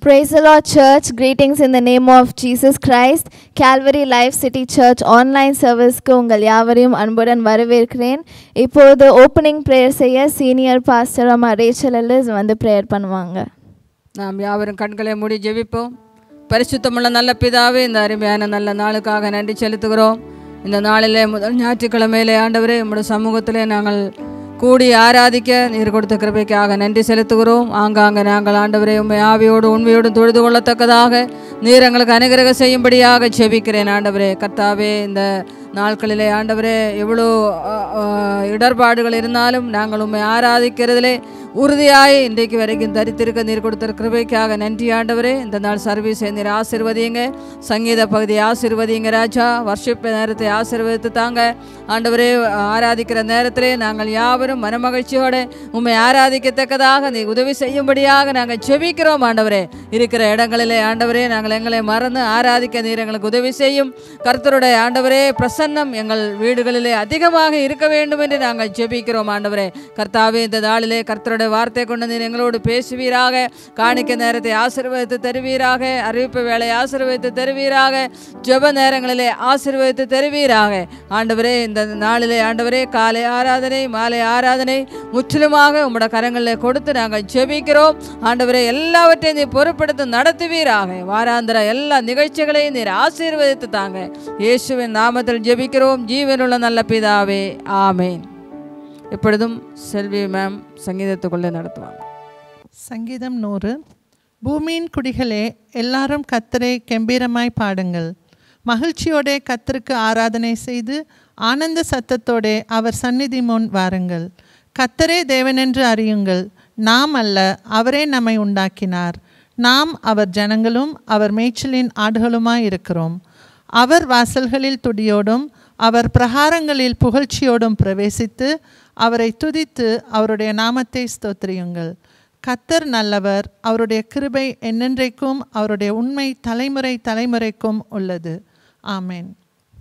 Praise the Lord, church. Greetings in the name of Jesus Christ. Calvary Life City Church online சர்வீஸ்க்கு உங்கள் யாவரையும் அன்புடன் வரவேற்கிறேன் இப்போது ஓப்பனிங் ப்ரேயர் செய்ய சீனியர் பாஸ்டர் அம்மா ரேச்சல் எல்லிஸ் வந்து ப்ரேயர் பண்ணுவாங்க நாம் யாவரும் கண்களை மூடி ஜெபிப்போம் பரிசுத்தமுள்ள நல்ல பிதாவே இந்த அருமையான நல்ல நாளுக்காக நன்றி செலுத்துகிறோம் இந்த நாளிலே முதல் ஞாயிற்றுக்கிழமையிலே ஆண்டவரே உம்முடைய சமூகத்திலே நாங்கள் கூடி ஆராதிக்க நீர் கொடுத்த கிருபைக்காக நன்றி செலுத்துகிறோம் ஆங்காங்க நாங்கள் ஆண்டவரே உண்மை ஆவியோடு உண்மையோடு தொழுது கொள்ளத்தக்கதாக நீர் எங்களுக்கு அனுகிரக செய்யும்படியாக ஜெபிக்கிறேன் ஆண்டவரே கர்த்தாவே இந்த நாட்களிலே ஆண்டவரே எவ்வளோ அ, அ, இடர்பாடுகள் இருந்தாலும் நாங்கள் உண்மை ஆராதிக்கிறதிலே உறுதியாய் இன்றைக்கு வரைக்கும் தரித்திருக்க நீர் கொடுத்த கிருபைக்காக நன்றி ஆண்டவரே இந்த நாள் சர்வீஸை நீர் ஆசிர்வதிங்க சங்கீத பகுதியை ஆசிர்வதிங்க ராஜா வர்ஷிப் நேரத்தை ஆசீர்வதித்து தாங்க ஆண்டவரே ஆராதிக்கிற நேரத்திலே நாங்கள் யாவரும் மனமகிழ்ச்சியோடு உண்மை ஆராதிக்கத்தக்கதாக நீ உதவி செய்யும்படியாக நாங்கள் செபிக்கிறோம் ஆண்டவரே இருக்கிற இடங்களிலே ஆண்டவரே நாங்கள் எங்களை மறந்து ஆராதிக்க நீர் எங்களுக்கு உதவி செய்யும் கர்த்தருடைய ஆண்டவரே பிரசன்னம் எங்கள் வீடுகளிலே அதிகமாக இருக்க வேண்டும் என்று நாங்கள் ஜெபிக்கிறோம் ஆண்டவரே கர்த்தாவே இந்த நாளிலே கர்த்தருடைய வார்த்தை கொண்டு நீர் எங்களோடு பேசுவீராக காணிக்க நேரத்தை ஆசீர்வதித்து தருவீராக அறிவிப்பு வேலை ஆசீர்வதித்து தருவீராக ஜெப நேரங்களிலே ஆசீர்வதித்து தருவீராக ஆண்டவரே இந்த நாளிலே ஆண்டவரே காலை ஆராதனை மாலை ஆராதனை முற்றிலுமாக உம்முடைய கரங்களில் கொடுத்து நாங்கள் ஜெபிக்கிறோம் ஆண்டவரே எல்லாவற்றையும் நீர் பொறுப்படுத்தி நடத்துவீராக வாராந்திர எல்லா நிகழ்ச்சிகளையும் நீர் ஆசீர்வதித்து தாங்க இயேசுவின் நாமத்தில் ஜெபிக்கிறோம் ஜீவனுள்ள நல்ல பிதாவே ஆமேன் இப்பொழுதும் செல்வி மேம் சங்கீதத்துக்குள்ளே நடத்துவாங்க சங்கீதம் நூறு பூமியின் குடிகளே எல்லாரும் கத்தரை கெம்பீரமாய் பாடுங்கள் மகிழ்ச்சியோடே கத்தருக்கு ஆராதனை செய்து ஆனந்த சத்தத்தோடே அவர் சந்நிதி முன் வாருங்கள் கத்தரே தேவனென்று அறியுங்கள் நாம் அல்ல அவரே நம்மை உண்டாக்கினார் நாம் அவர் ஜனங்களும் அவர் மேய்ச்சலின் ஆடுகளுமாய் இருக்கிறோம் அவர் வாசல்களில் துடியோடும் அவர் பிரகாரங்களில் புகழ்ச்சியோடும் பிரவேசித்து அவரை துதித்து அவருடைய நாமத்தை ஸ்தோத்திரியுங்கள் கத்தர் நல்லவர் அவருடைய கிருபை என்னென்றைக்கும் அவருடைய உண்மை தலைமுறை தலைமுறைக்கும் உள்ளது ஆமென்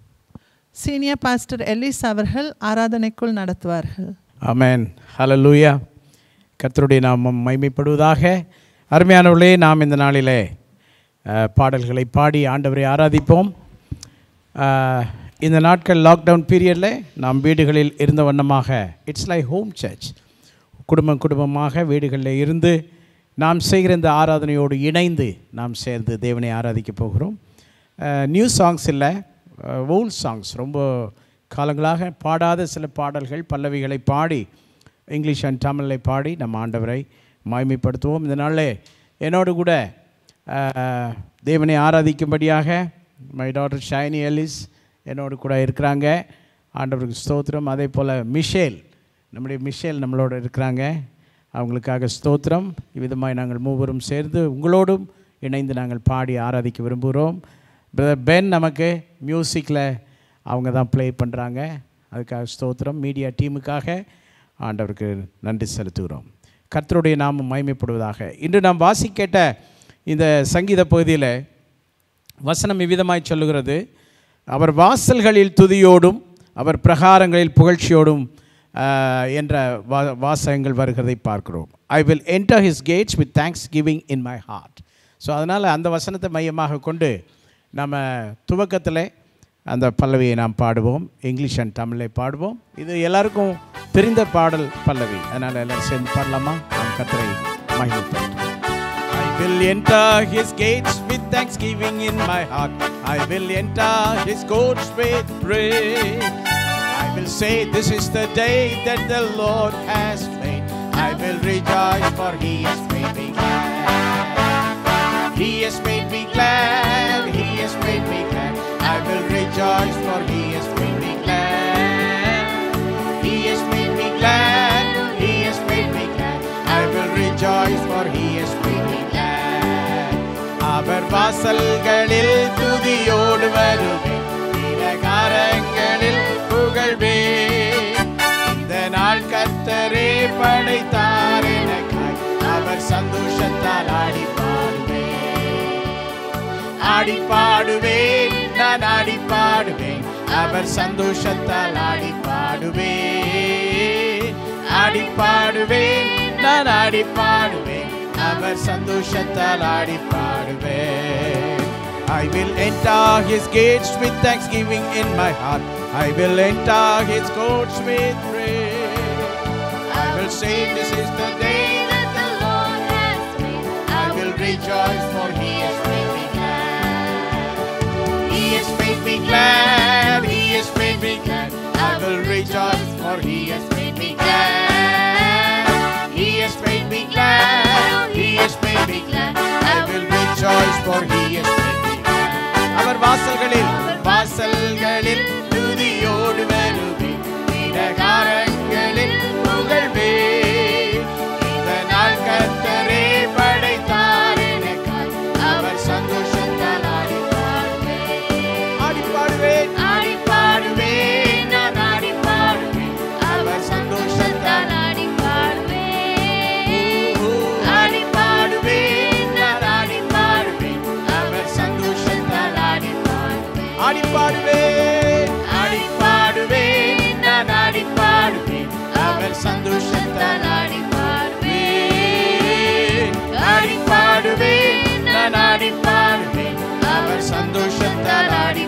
சீனியர் பாஸ்டர் எல்லிஸ் அவர்கள் ஆராதனைக்குள் நடத்துவார்கள் ஆமென் ஹalleluya கர்த்தருடைய நாமம் மைமைப்படுவதாக அருமையானவர்களே நாம் இந்த நாளிலே அஹ், பாடல்களை பாடி ஆண்டவரை ஆராதிப்போம் அஹ், இந்த நாட்கள் லாக்டவுன் பீரியடில் நாம் வீடுகளில் இருந்த வண்ணமாக இட்ஸ் லைக் ஹோம் சர்ச் குடும்பம் குடும்பமாக வீடுகளில் இருந்து நாம் செய்கிற இந்த ஆராதனையோடு இணைந்து நாம் சேர்ந்து தேவனை ஆராதிக்க போகிறோம் நியூ சாங்ஸ் இல்லை ஓல்ட் சாங்ஸ் ரொம்ப காலங்களாக பாடாத சில பாடல்கள் பல்லவிகளை பாடி இங்கிலீஷ் அண்ட் தமிழில் பாடி நம்ம ஆண்டவரை மாய்மைப்படுத்துவோம் இந்த நாளில் என்னோடு கூட அஹ், தேவனை ஆராதிக்கும்படியாக மை டாட்டர் ஷைனி எலிஸ் என்னோடு கூட இருக்கிறாங்க ஆண்டவருக்கு ஸ்தோத்திரம் அதே போல் மிஷேல் நம்முடைய மிஷேல் நம்மளோட இருக்கிறாங்க அவங்களுக்காக ஸ்தோத்திரம் இவ்விதமாய் நாங்கள் மூவரும் சேர்ந்து உங்களோடும் இணைந்து நாங்கள் பாடி ஆராதிக்க விரும்புகிறோம் பிரதர் பென் நமக்கு மியூசிக்கில் அவங்க தான் ப்ளே பண்ணுறாங்க அதுக்காக ஸ்தோத்திரம் மீடியா டீமுக்காக ஆண்டவருக்கு நன்றி செலுத்துகிறோம் கர்த்தருடைய நாமம் மகிமைப்படுவதாக இன்று நாம் வாசி கேட்ட இந்த சங்கீத பகுதியில் வசனம் இவ்விதமாய் சொல்லுகிறது அவர் வாசல்களில் துதியோடும் அவர் பிரகாரங்களில் புகழ்ச்சியோடும் ஆஹ், என்ற வா வாசகங்கள் வருகிறதை பார்க்கிறோம் I will enter his gates with thanksgiving in my heart so அதனால் அந்த வசனத்தை மையமாக கொண்டு நம்ம துவக்கத்தில் அந்த பல்லவியை நாம் பாடுவோம் இங்கிலீஷ் அண்ட் தமிழில் பாடுவோம் இது எல்லாருக்கும் தெரிந்த பாடல் பல்லவி அதனால் எல்லாரும் சேர்ந்து பாடலாமா நாம் கத்தரை மகிழ்ப்போம் I will enter his gates with thanksgiving in my heart. I will enter his courts with praise. I will say, This is the day that the Lord has made. I will rejoice, for he has made me glad. He has made me glad. He has made me glad. I will rejoice, for he has made me glad. He has made me glad. He has made me glad. I will rejoice, for he has made me glad. அவர் வாசல்களில் துதியோடு வருவேன் பிரகாரங்களில் புகழ்வேன் இந்த நாள் கர்த்தரே படைத்தார் எனக்காய் அவர் சந்தோஷத்தால் ஆடி பாடுவேன் ஆடி பாடுவேன் நான் ஆடி பாடுவேன் அவர் சந்தோஷத்தால் ஆடி பாடுவேன் ஆடி பாடுவேன் நான் ஆடி பாடுவேன் அவர் அவர் சந்தோஷத்தால் ஆடி பாடுவேன் I will enter his gates with thanksgiving in my heart. I will enter his courts with praise. I will say this is the day that the Lord has made. I will rejoice for he has made me glad. He has made me glad. He has made me glad. I will rejoice for he has made me glad. He has made me glad. He has made me glad. I will rejoice for he has made me glad. அவர் வாசல்களில் வாசல்களில் துதியோடு வருவே இடகாரங்களில் புகழ்வே இந்த நாள் கர்த்தரே படைத்தார் எனக்காய் அவர் சந்தோஷத்தால் ஆடி பாடுவேன் ஆடி பாடுவேன் ஆடி பாடுவேன் நான் ஆடி பாடுவேன் அவர் சந்தோஷத்தால் ஆடி பாடுவேன் ஆடி பாடுவேன் நான் ஆடி பாடுவேன் அவர் சந்தோஷத்தால் ஆடி பாடுவேன் ஆடி பாடுவேன் ஆடி பாடுவேன் நான் ஆடி பாடுவேன் அவர் சந்தோஷத்தால் ஆடி பாடுவேன் ஆடி பாடுவேன் நான் ஆடி பாடுவேன் அவர் சந்தோஷத்தால் ஆடி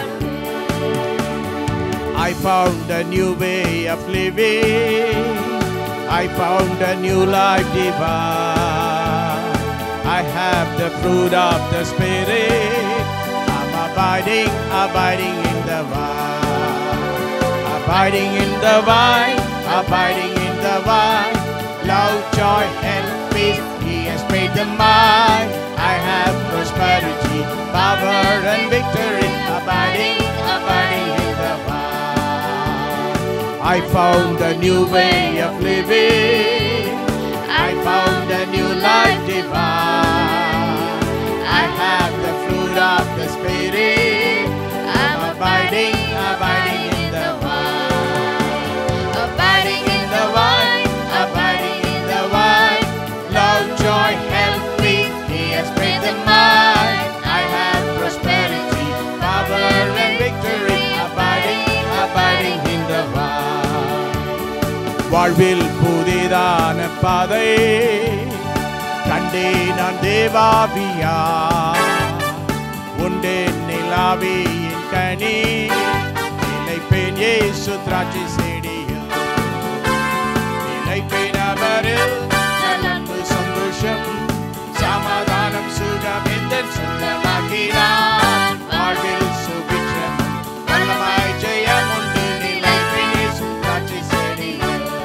I found a new way of living. I found a new life divine. I have the fruit of the Spirit. I'm abiding, abiding in the vine. Abiding in the vine, abiding in the vine. Love, joy, and peace, He has made them mine. I have prosperity, power, and victory. Abiding, abiding in the vine. I found a new way of living. I found a new life divine. I have the fruit of the Spirit. I'm abiding, abiding in the vine. Abiding in the vine, abiding in the vine. Love, joy, health, peace, He has made them mine. I have prosperity, power, and victory. Abiding, abiding in the vine. வாழ்வில் புதிதான பாதை கண்டே நான் தேவாவியா உண்டே நிலாவியின் கனி நிலைப்பேன் ஏசு திராட்சை செடியில் நிலைப்பேன் அவரில் நலன்பு சந்தோஷம் சமாதானம் சுகம் எந்த சொந்தமாகிறான் வாழ்வில் சுபிட்சம் வல்லமாய் ஜெயம் உண்டு நிலைப்பேன் இயேசு திராட்சை செடியில்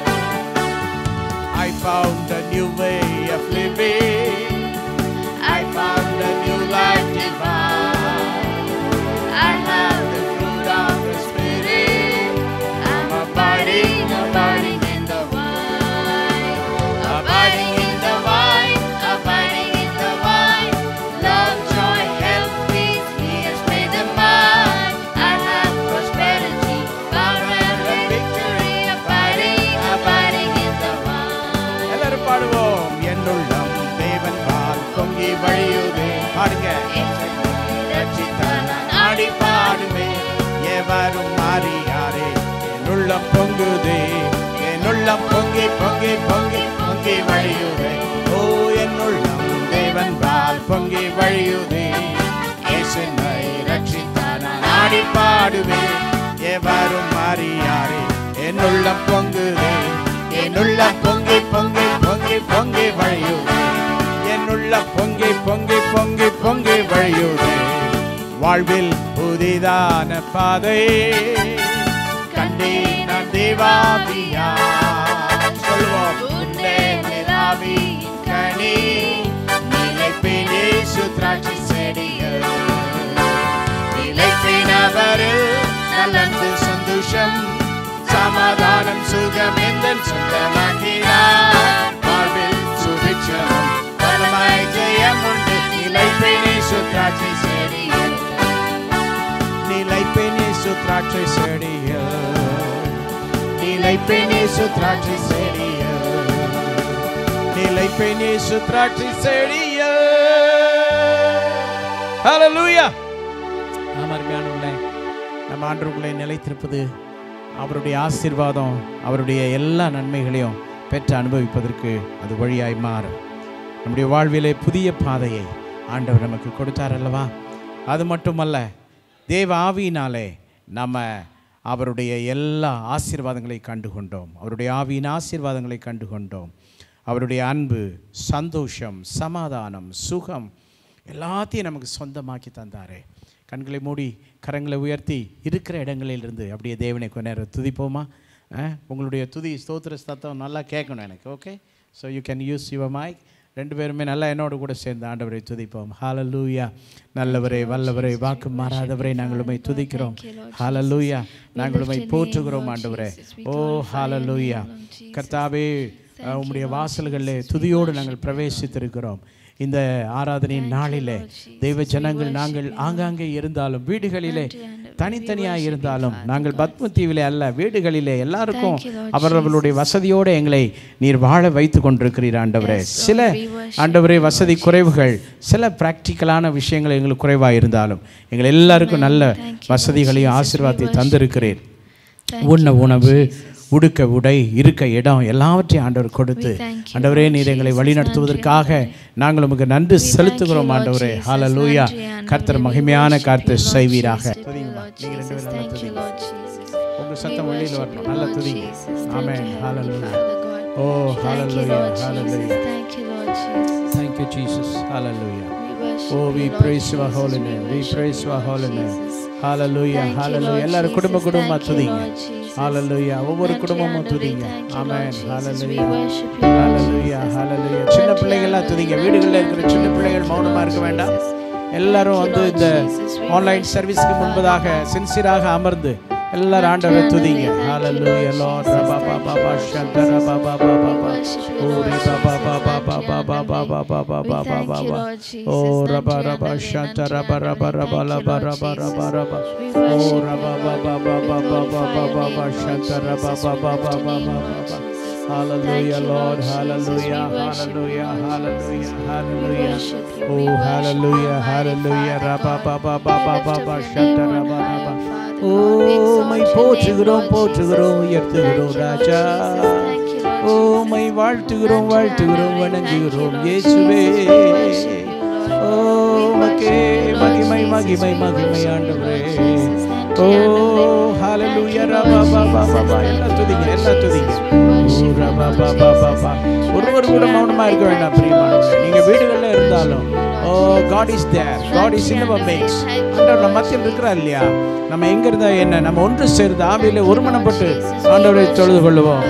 I found a new way of living. I found a new life divine. I have the fruit of the Spirit. I'm abiding, abiding in the vine. Abiding in the vine, abiding in the vine. Love, joy, health, peace, He has made them mine. I have prosperity, power, and victory. Abiding, abiding in the vine. எல்லாரும் பாடுவோம் என்னுள்ளம் தேவன் பால் பொங்கி வழியுதே பாடுங்க ரட்சித்தார் நான் ஆடி பாடுவேன் எவரும் மாறியாரே என்னுள்ளம் பொங்குதே என்னுள்ளம் பொங்கி பொங்கி பொங்கி பொங்கி வழியுதே ஓ என்னுள்ளம் தேவன் பால் பொங்கி வழியுதே இயேசுவை ரட்சித்தார் நான் ஆடி பாடுவேன் எவரும் மாறியாரே என்னுள்ளம் பொங்குதே என்னுள்ள பொங்கி பொங்கி பொங்கி பொங்கி வழியுதே என்னுள்ள பொங்கி பொங்கி பொங்கி பொங்கி வழியுதே வாழ்வில் புதிதான பாதை கண்டே நான் தேவாபியா சொல்வோம் உண்டே நிலாவியின் கனி நிலைப்பேன் இயேசு திராட்சை செடிகள் நிலைப்பேன் அவரில் நலன்பு சந்தோஷம் சமாதானம் சுகம் எந்த சொந்தமாக்கினார் வாழ்வில் சுபிட்சமும் பலமாய் ஜெயம் உண்டு நிலைப்பேனே சுத்ராட்சை செடியில் நிலைப்பேனே சுத்ராட்சை செடியில் நிலைப்பேனே சுத்ராட்சை செடியில் நிலைப்பேனே சுத்ராட்சை செடியில் ஹalleluya நாம் அருமையானவர்களே நம்ம ஆண்டவர்களை நிலைத்திருப்பது அவருடைய ஆசீர்வாதம் அவருடைய எல்லா நன்மைகளையும் பெற்று அனுபவிப்பதற்கு அது வழியாய் மாறும் நம்முடைய வாழ்விலே புதிய பாதையை ஆண்டவர் நமக்கு கொடுத்தார் அல்லவா அது மட்டுமல்ல தேவ ஆவியினாலே நம்ம அவருடைய எல்லா ஆசீர்வாதங்களை கண்டு கொண்டோம் அவருடைய ஆவியின் ஆசீர்வாதங்களை கண்டு கொண்டோம் அவருடைய அன்பு சந்தோஷம் சமாதானம் சுகம் எல்லாத்தையும் நமக்கு சொந்தமாக்கி தந்தாரே கண்களை மூடி கரங்களை உயர்த்தி இருக்கிற இடங்களிலிருந்து அப்படியே தேவனை கொஞ்ச நேரம் துதிப்போமா அஹ், உங்களுடைய துதி ஸ்தோத்திர சத்தம் நல்லா கேட்கணும் எனக்கு okay so you can use your mic ரெண்டு பேருமே நல்லா என்னோட கூட சேர்ந்து ஆண்டவரை துதிப்போம் ஹalleluya நல்லவரே வல்லவரே வாக்கு மாறாதவரை நாங்கள் உம்மை துதிக்கிறோம் ஹalleluya நாங்கள் உம்மை போற்றுகிறோம் ஆண்டவரே ஓ ஹalleluya கர்த்தாவே அஹ், உம்முடைய வாசல்களிலே துதியோடு நாங்கள் பிரவேசித்திருக்கிறோம் இந்த ஆராதனையின் நாளிலே தெய்வ ஜனங்கள் நாங்கள் ஆங்காங்கே இருந்தாலும் வீடுகளிலே தனித்தனியாக இருந்தாலும் நாங்கள் பத்ம தீவிலே அல்ல வீடுகளிலே எல்லாருக்கும் அவரவர்களுடைய வசதியோடு எங்களை நீர் வாழ வைத்து கொண்டிருக்கிறீர் ஆண்டவரே சில ஆண்டவரே வசதி குறைவுகள் சில பிராக்டிக்கலான விஷயங்கள் எங்களுக்கு குறைவாக இருந்தாலும் எங்கள் எல்லாருக்கும் நல்ல வசதிகளையும் ஆசீர்வாதத்தை தந்திருக்கிறீர் உண்ண உணவு உடுக்க உடை இருக்க இடம் எல்லாவற்றையும் ஆண்டவர் கொடுத்து ஆண்டவரே நீர் எங்களை வழிநடத்துவதற்காக நாங்கள் உமக்கு நன்றி செலுத்துகிறோம் ஆண்டவரே ஹalleluya கர்த்தர் மகிமையான கர்த்தர் செய்வீராக துதிங்கம்மா. நீங்க ரெண்டு பேரும் நல்லா துதிங்க. உங்க சத்தம் வெளியில வரணும் நல்லா துதிங்க ஆமென் ஹalleluya ஓ ஹalleluya ஹalleluya thank you jesus hallelujah Oh, we praise your holy name. We praise your holy name. Hallelujah. Hallelujah. எல்லாரும் குடும்ப குடும்பமா துதிங்க. Hallelujah. ஒவ்வொரு குடும்பமும் துதிங்க. Amen. Hallelujah. Hallelujah. Hallelujah. சின்ன பிள்ளைகள்லாம் துதிங்க. வீடுகளில் இருக்கிற சின்ன பிள்ளைகள் மௌனமா இருக்க வேண்டாம். எல்லாரும் வந்து இந்த ஆன்லைன் சர்வீஸ்க்கு முன்பதாக சின்சியராக அமர்ந்து எல்லாரும் ஆண்டவரை துதிங்க ஹalleluya lord ரபா பாபா பா ஷந்த ரபா பாபா பாபா ஓ ரபா பாபா பாபா பாபா பாபா பாபா பாபா பாபா ஓ ரபா ரபா ஷந்த ரபா ரபா ரபா ரபா ரபா ரபா ரபா ஓ ரபா பாபா பாபா பாபா பாபா ஷந்த ரபா பாபா பாபா பாபா Hallelujah, Lord. Hallelujah. Hallelujah. Hallelujah. Hallelujah. Oh, hallelujah. Hallelujah. Rabba Baba Baba Baba Shanta Rabba Rabba. Oh, my போற்றுகிறோம் போற்றுகிறோம் உயர்த்துகிறோம் ராஜா ஓ மை வாழ்த்துகிறோம் வாழ்த்துகிறோம் வணங்குகிறோம் இயேசுவே ஓ மகே மகிமை மகிமை மகிமை ஆண்டவரே ஓ ஹalleluya ரபா பாபா பாபா எல்லாம் துதிங்க எல்லாம் துதிங்க ஓ ரபா பாபா பாபா ஒருவர் கூட மௌனமா இருக்க வேண்டாம் பிரியமானவர்களே நீங்க வீடுகள்ல இருந்தாலும் oh God is there God is in our midst ஆண்டவர் நம்ம மத்தியில் இருக்கிறார் இல்லையா நம்ம எங்க இருந்தா என்ன நம்ம ஒன்று சேர்ந்து ஆவியில ஒருமனப்பட்டு ஆண்டவரை தொழுது கொள்ளுவோம்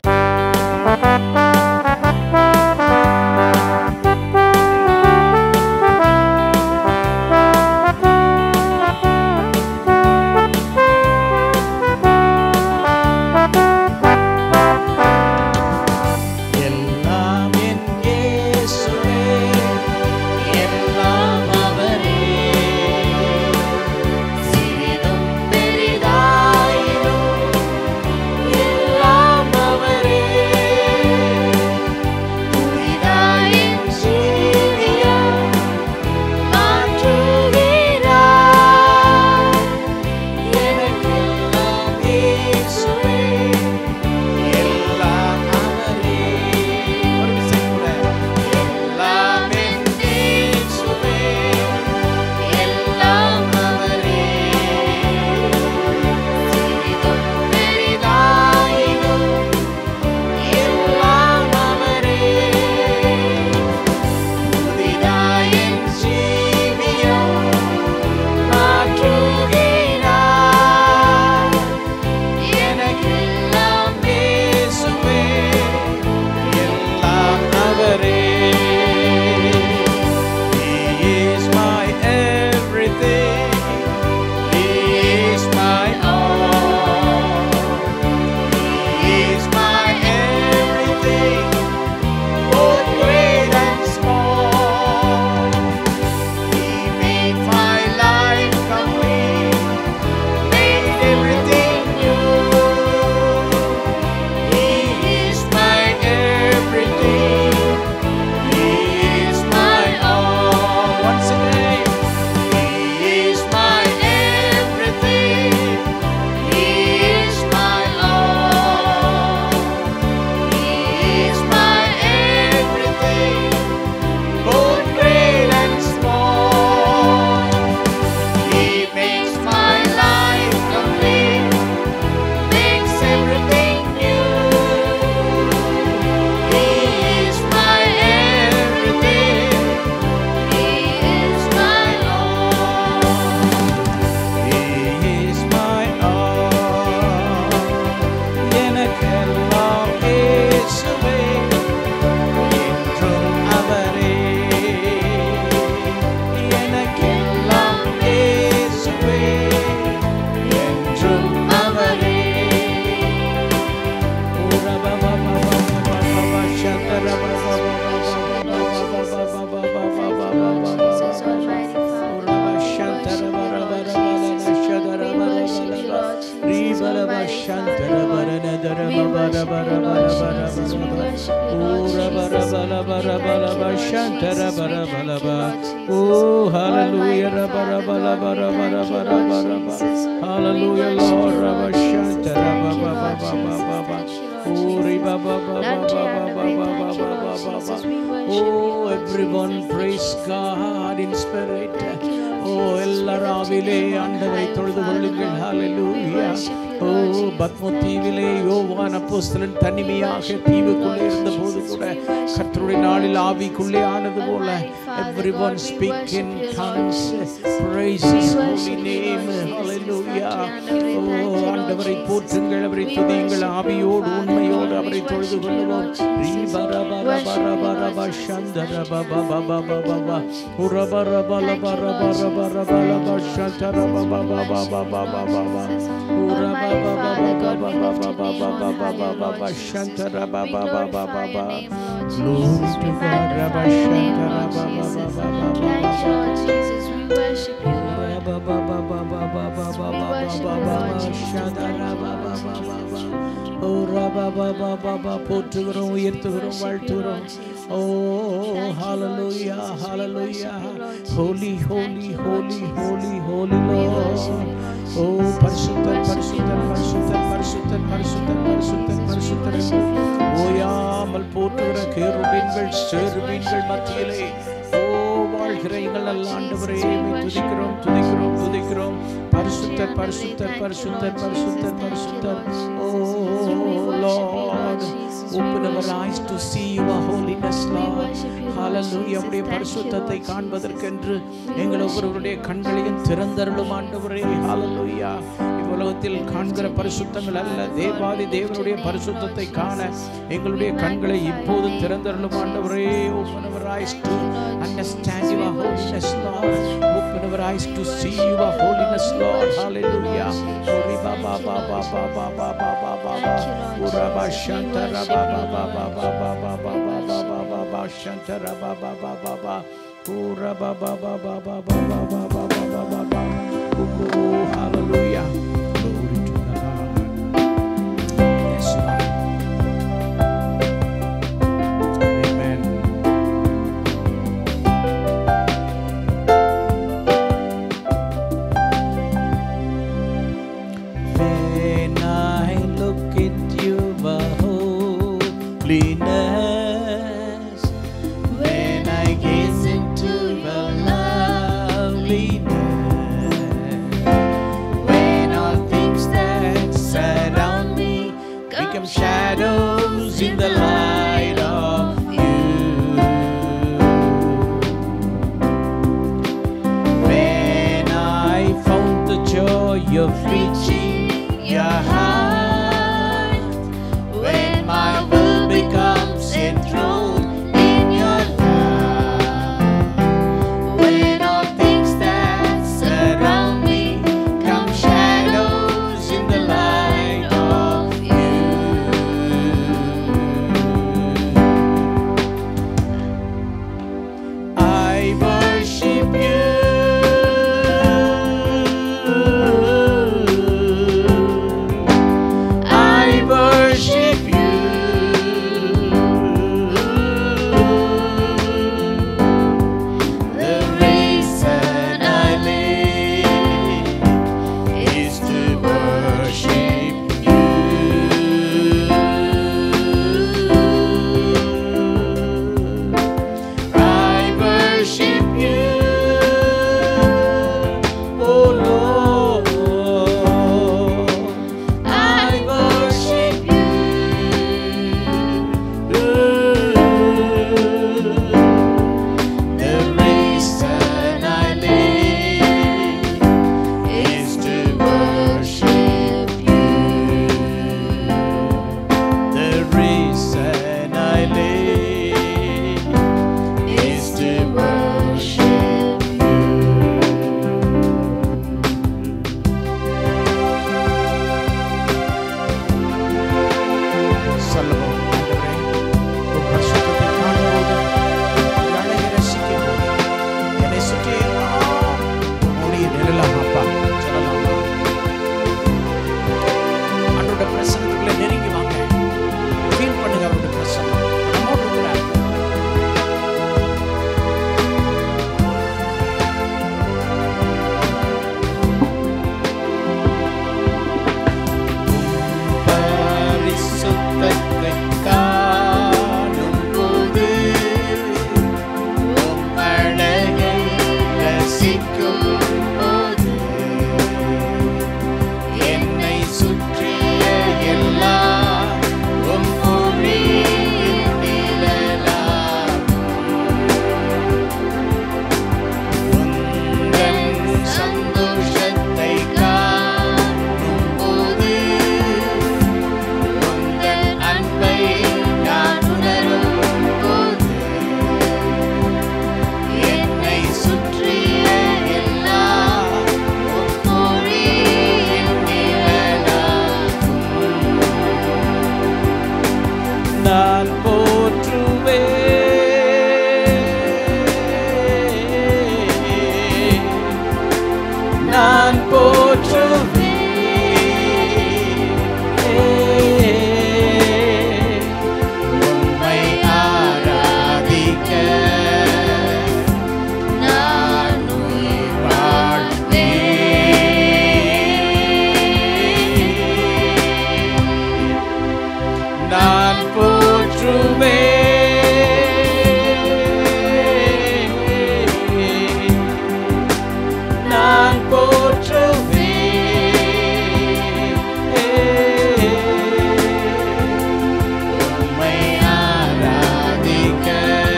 எல்லாம் என் இயேசுவே எல்லாம் அவரே சிறிதும் பெரிதாயிரும் எல்லாம் அவரே bara bara bara bara bara Ora bara bara bara bara bara shantara bara bara bara Oh hallelujah ra bara bara bara bara bara bara bara Hallelujah Lord ra bara shantara ba ba ba ba ba ba ba Ori ba ba ba ba ba ba ba ba ba ba ba ba ba Oh everyone praise God in spirit ஓ எல்லாராவிலே ஆண்டவரை தொழுது கொள்ளுங்கள் ஹalleluya ஓ பத்ம தீவிலே யோவான் அப்போஸ்தலன் தனிமையாக தீவுக்குள்ளே இருந்த போது கூட கர்த்தருடைய நாளில் ஆவிக்குள்ளே ஆனது போல everyone speak in tongues praise his holy name hallelujah ஓ ஆண்டவரை போற்றுங்கள் அவரை துதியுங்கள் ஆவியோடு உண்மையோடு அவரை தொழுது கொள்ளுவோம் ரீ பர பர பர பர ப சந்தர ப ப ப ப ப ப ப உர பர பல பர பர பர பல ப சந்தர ப ப ப ப ப ப ப ப ப உர ப ப ப ப ப ப ப ப ப ப ப ப ப ப சந்தர ப ப ப ப ப ப Glory to God, Rabba Shantara ba ba ba ba ba ba ba ba. Jesus, we worship you, Lord. Ba ba ba ba ba ba ba ba ba ba ba ba ba ba. Shadara ba ba ba ba ba. ஓ ரபா பா பா பா பா போற்றுகிறோம் உயர்த்துகிறோம் வாழ்த்துகிறோம் ஓ ஹalleluya ஹalleluya holy holy holy holy holy lord ஓ பரிசுத்தர் பரிசுத்தர் பரிசுத்தர் பரிசுத்தர் பரிசுத்தர் பரிசுத்தர் பரிசுத்தர் என்று ஓயாமல் போற்றுகிற கேருபீன்கள் சேருபீன்கள் மத்தியிலே ஓ வாழ்கிற எங்கள் நல்ல ஆண்டவரே உம்மை துதிக்கிறோம் துதிக்கிறோம் துதிக்கிறோம் பரிசுத்தர் பரிசுத்தர் பரிசுத்தர் பரிசுத்தர் பரிசுத்தர் ஓ Lord open our eyes to see your holiness Lord hallelujah உம்முடைய பரிசுத்தத்தை காண்பதற்கென்று எங்கள் ஒவ்வொருவருடைய கண்களையும் திறந்தருளும் ஆண்டவரே hallelujah இவ்வுலகத்தில் காண்கிற பரிசுத்தங்கள் அல்ல தேவாதி தேவனுடைய பரிசுத்தத்தை காண எங்களுடைய கண்களை இப்போது திறந்தருளும் ஆண்டவரே open our eyes to understand your holiness Lord open our eyes to see your holiness Lord hallelujah Ori ba ba ba ba ba ba ba ba ba ba ba Ura ba shantara ba ba ba ba ba ba ba ba ba ba ba ba ba shantara ba ba ba ba ba Ura ba ba ba ba ba ba ba ba ba ba ba ba ba Oh hallelujah Glory to God Yes Lord Amen When I look into your holiness, when I gaze into your loveliness, when all things that surround me become shadows in the light of you. When I found the joy of reaching your heart, when my will becomes enthroned in your love, when all things that surround me come shadows in the light of you. I worship you. நான் போற்றுவேன் உம்மை ஆராதிக்க நான் உயிர் நான் போற்றுவேன் நான் போற்றுவேன் உம்மை ஆராதிக்க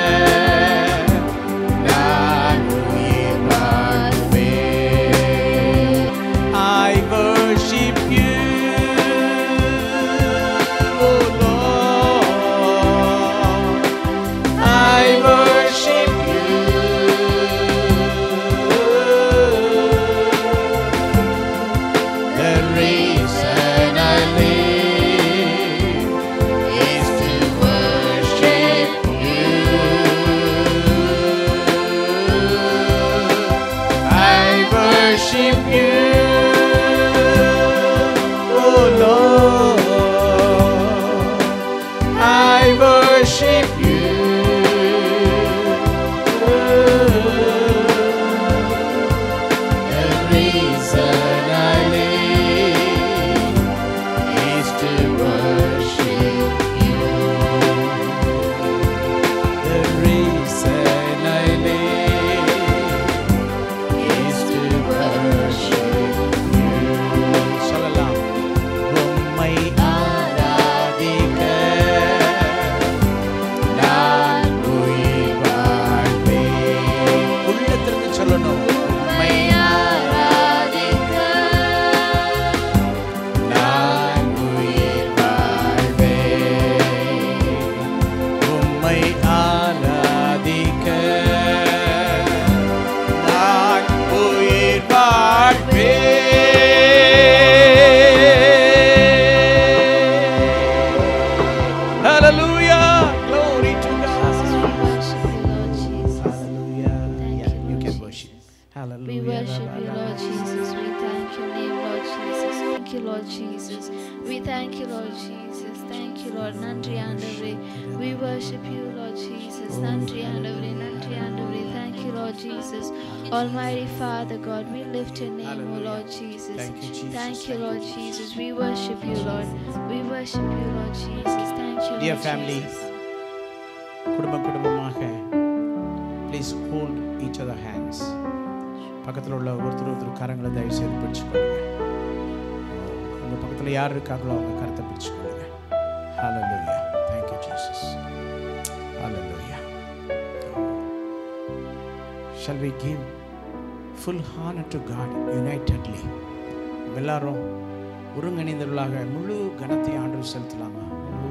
நான் உயிர் வாழ்வேன் I worship you, O Lord. I worship you. The reason I live is to worship you. I worship you, oh Lord. I worship you. The reason I live is to worship you. The reason I live is to worship you. சொல்லலாம் உம்மை ஆராதிக்க நான் உயிர் வாழ்வேன். உள்ளத்திலிருந்து சொல்லணும் உம்மை ஆராதிக்க நான் உயிர் வாழ்வேன். உம்மை ஆராதிக்க நான் உயிர் வாழ்வேன். Hallelujah. Glory to God. Hallelujah. Yeah, you can worship. Hallelujah. We worship you, Lord Jesus. We thank your name, Lord Jesus. Thank you, Lord Jesus. We thank you, Lord Jesus. Thank you, Lord. நன்றி ஆண்டவரே. We worship you, Lord Jesus. நன்றி ஆண்டவரே. நன்றி ஆண்டவரே. Thank you, Lord Jesus. Almighty Father God, we lift your name, O Lord Jesus. Thank you, Jesus. Thank you, Lord Jesus. We worship you, Lord. We worship you, Lord Jesus. Thank you, Dear Lord family, Jesus. குடும்பம் குடும்பமாக please hold each other hands பக்கத்தில் உள்ள ஒருத்தர் ஒருத்தர் கரங்களை தயவு செய்து பிடிச்சுக்கொள்ளுங்க உங்கள் பக்கத்தில் யார் இருக்காங்களோ அவங்க கரத்தை பிடிச்சுக்கொள்ளுங்க ஹalleluya thank you jesus hallelujah shall we give full honor to god unitedly எல்லாரும் ஒருங்கிணைந்தவர்களாக முழு கனத்தை ஆண்டு செலுத்தலாமா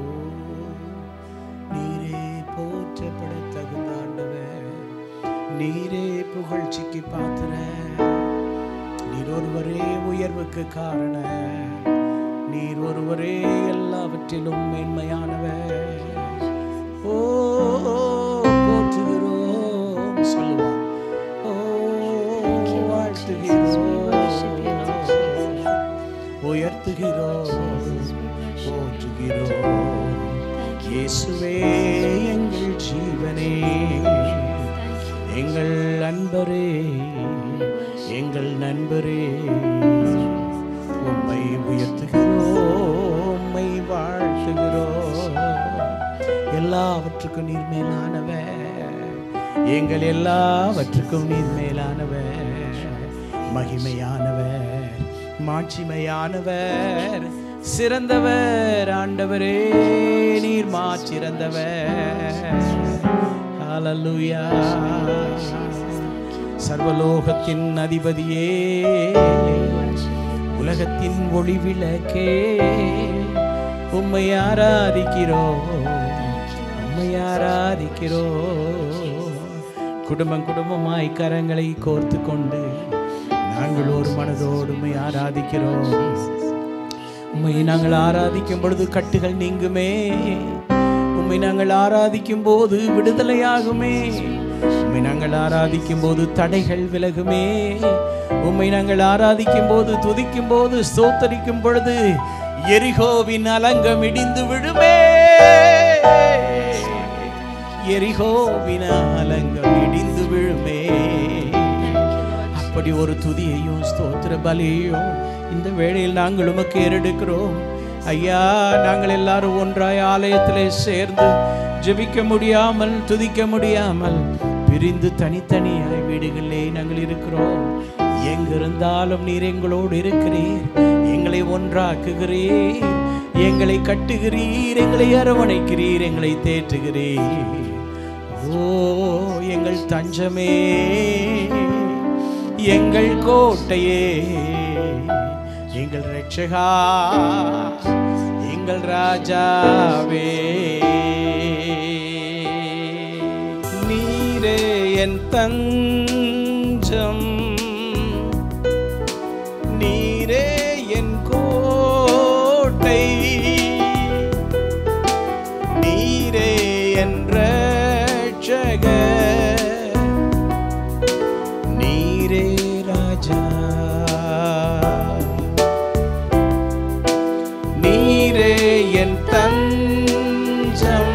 நீரே போற்றப்பட தகுந்த ஆண்டவர் நீரே புகழ்ச்சிக்கு பாத்திர நீர் ஒருவரே உயர்வுக்கு காரண நீர் ஒருவரே எல்லாவற்றிலும் மேன்மையானவர் ஓ போற்றுகிறோம் சொல்லுவான் ஓ Thank you, Lord Jesus. We worship you, Lord Jesus. உயர்த்துகிறோம் Jesus, we worship you. போற்றுகிறோம் Thank you. இயேசுவே எங்கள் ஜீவனே Thank you. எங்கள் அன்பரே எங்கள் நண்பரே உம்மை உயர்த்துகிறோம் உம்மை வாழ்த்துகிறோம் எல்லாவற்றுக்கும் நீர் மேலானவர் எங்கள் எல்லாவற்றுக்கும் நீர் மேலானவர் மகிமையானவர் மாட்சிமையானவர் சிறந்தவர் ஆண்டவரே நீர் மாச்சிறந்தவர் ஹalleluya சர்வலோகத்தின் அதிபதியே உலகத்தின் ஒளி விளக்கே உம்மை ஆராதிக்கிறோம் உம்மை ஆராதிக்கிறோம் குடும்பம் குடும்பமாய் கரங்களை கோர்த்து கொண்டு நாங்கள் ஒரு மனதோடு உம்மை ஆராதிக்கிறோம் உம்மை நாங்கள் ஆராதிக்கும் பொழுது கட்டுகள் நீங்குமே உம்மை நாங்கள் ஆராதிக்கும் போது விடுதலையாகுமே உம்மை உம்மை நாங்கள் ஆராதிக்கும் போது தடைகள் விலகுமே உம்மை நாங்கள் ஆராதிக்கும் போது துதிக்கும் போது ஸ்தோத்தரிக்கும் பொழுது எரிகோவின் அலங்கம் இடிந்து விழுமே எரிகோவின் அலங்கம் இடிந்து விழுமே அப்படி ஒரு துதியையும் ஸ்தோத்திர பலியையும் இந்த வேளையில் நாங்கள் உமக்கு ஏறெடுக்கிறோம் ஐயா நாங்கள் எல்லாரும் ஒன்றாய் ஆலயத்திலே சேர்ந்து ஜெபிக்க முடியாமல் துதிக்க முடியாமல் பிரிந்து தனித்தனியாய் வீடுகளிலே நாங்கள் இருக்கிறோம் எங்கிருந்தாலும் நீர் எங்களோடு இருக்கிறீர் எங்களை ஒன்றாக்குகிறீர் எங்களை கட்டுகிறீர் எங்களை அரவணைக்கிறீர் எங்களை தேற்றுகிறீர் ஓ எங்கள் தஞ்சமே எங்கள் கோட்டையே எங்கள் ரட்சகா எங்கள் ராஜாவே நீரே என் தஞ்சம் நீரே என் கோட்டை நீரே என் ரட்சகர் நீரே ராஜா நீரே என் தஞ்சம்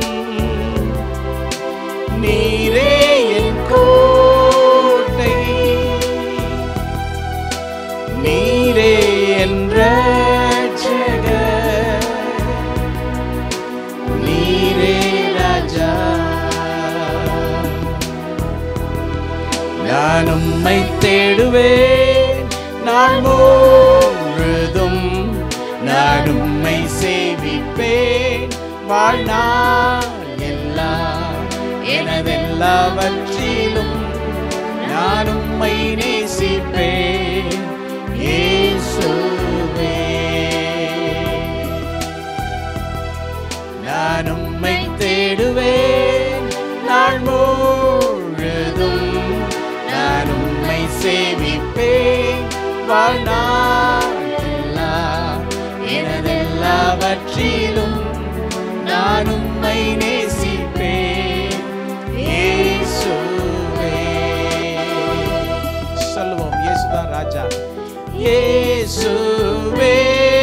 நீரே என் கோட்டை நீரே என் ரட்சகர் நீரே ராஜா நான் உம்மை தேடுவேன் நான் முழுதும் நான் உம்மை சேவிப்பேன் வாழ்நாள் எல்லாம் எனதெல்லாவற்றிலும் நான் உம்மை நேசிப்பேன் இயேசுவே நான் உம்மை தேடுவேன் நாள் முழுதும் நான் உம்மை சேவிப்பேன் வாழ்நாள் எல்லாம் எனதெல்லாவற்றிலும் நான் உம்மை நேசிப்பேன் இயேசுவே சொல்லுவோம் இயேசுதான் ராஜா இயேசுவே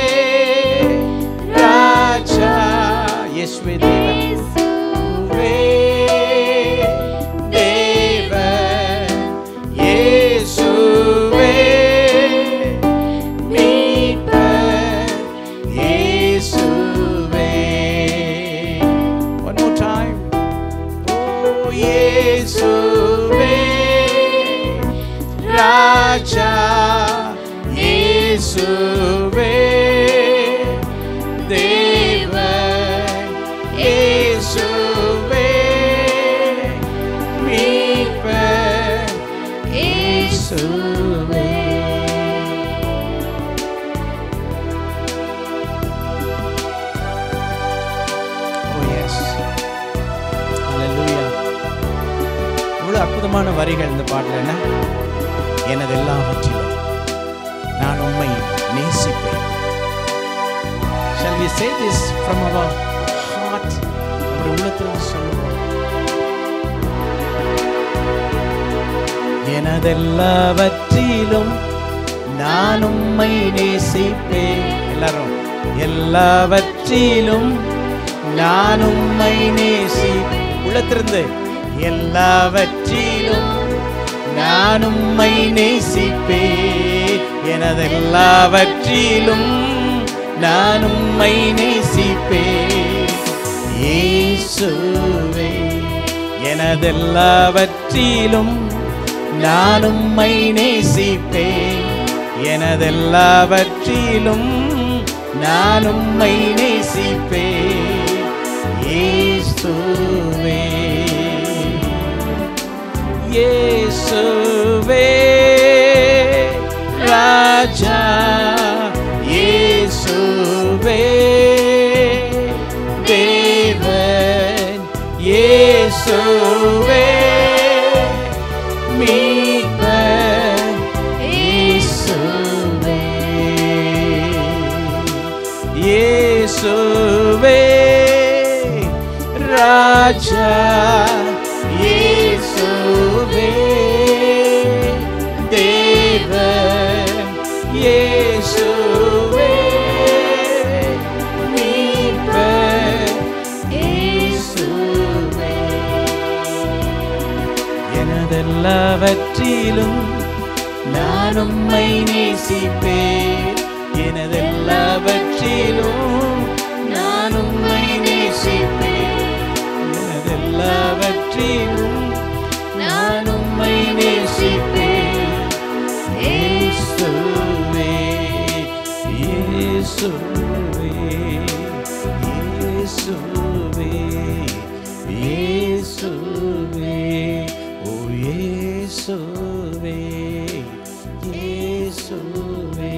ராஜா இயேசுவே தேவன் தேவன் இயேசுவே மீட்பர் இயேசுவே One more time. Oh, இயேசுவே ராஜா இயேசுவே தேவன் இயேசுவே மீட்பர் இயேசுவே Oh yes. Hallelujah. இவ்வளவு அற்புதமான வரிகள் இந்த பாட்டுல என்ன எனது எல்லாவற்றிலும் நான் உம்மை நேசிப்பேன் Shall we say this from our heart? நம்முடைய உள்ளத்திலிருந்து சொல்லுவோம் எனதெல்லாவற்றிலும் நான் உம்மை நேசிப்பேன் எல்லாரும் எல்லாவற்றிலும் நான் உம்மை நேசி உள்ளத்திலிருந்து எல்லாவற்றிலும் நான் உம்மை நேசிப்பேன் எனதெல்லாவற்றிலும் நான் உம்மை நேசிப்பேன் இயேசுவே எனதெல்லாவற்றிலும் நான் உம்மை நேசிப்பேன் எனதெல்லாவற்றிலும் நான் உம்மை நேசிப்பேன் இயேசுவே இயேசுவே ராஜா இயேசுவே தேவன் இயேசுவே மீட்பர் இயேசுவே இயேசுவே ராஜா இயேசுவே தேவன் இயேசுவே மீட்பர் இயேசுவே எனதெல்லாவற்றிலும் நான் உம்மை நேசிப்பேன் எனதெல்லாவற்றிலும் நான் உம்மை நேசிப்பேன் எனதெல்லாவற்றிலும் நான் உம்மை நேசிப்பேன் இயேசுவே இயேசுவே இயேசுவே இயேசுவே ஓ இயேசுவே இயேசுவே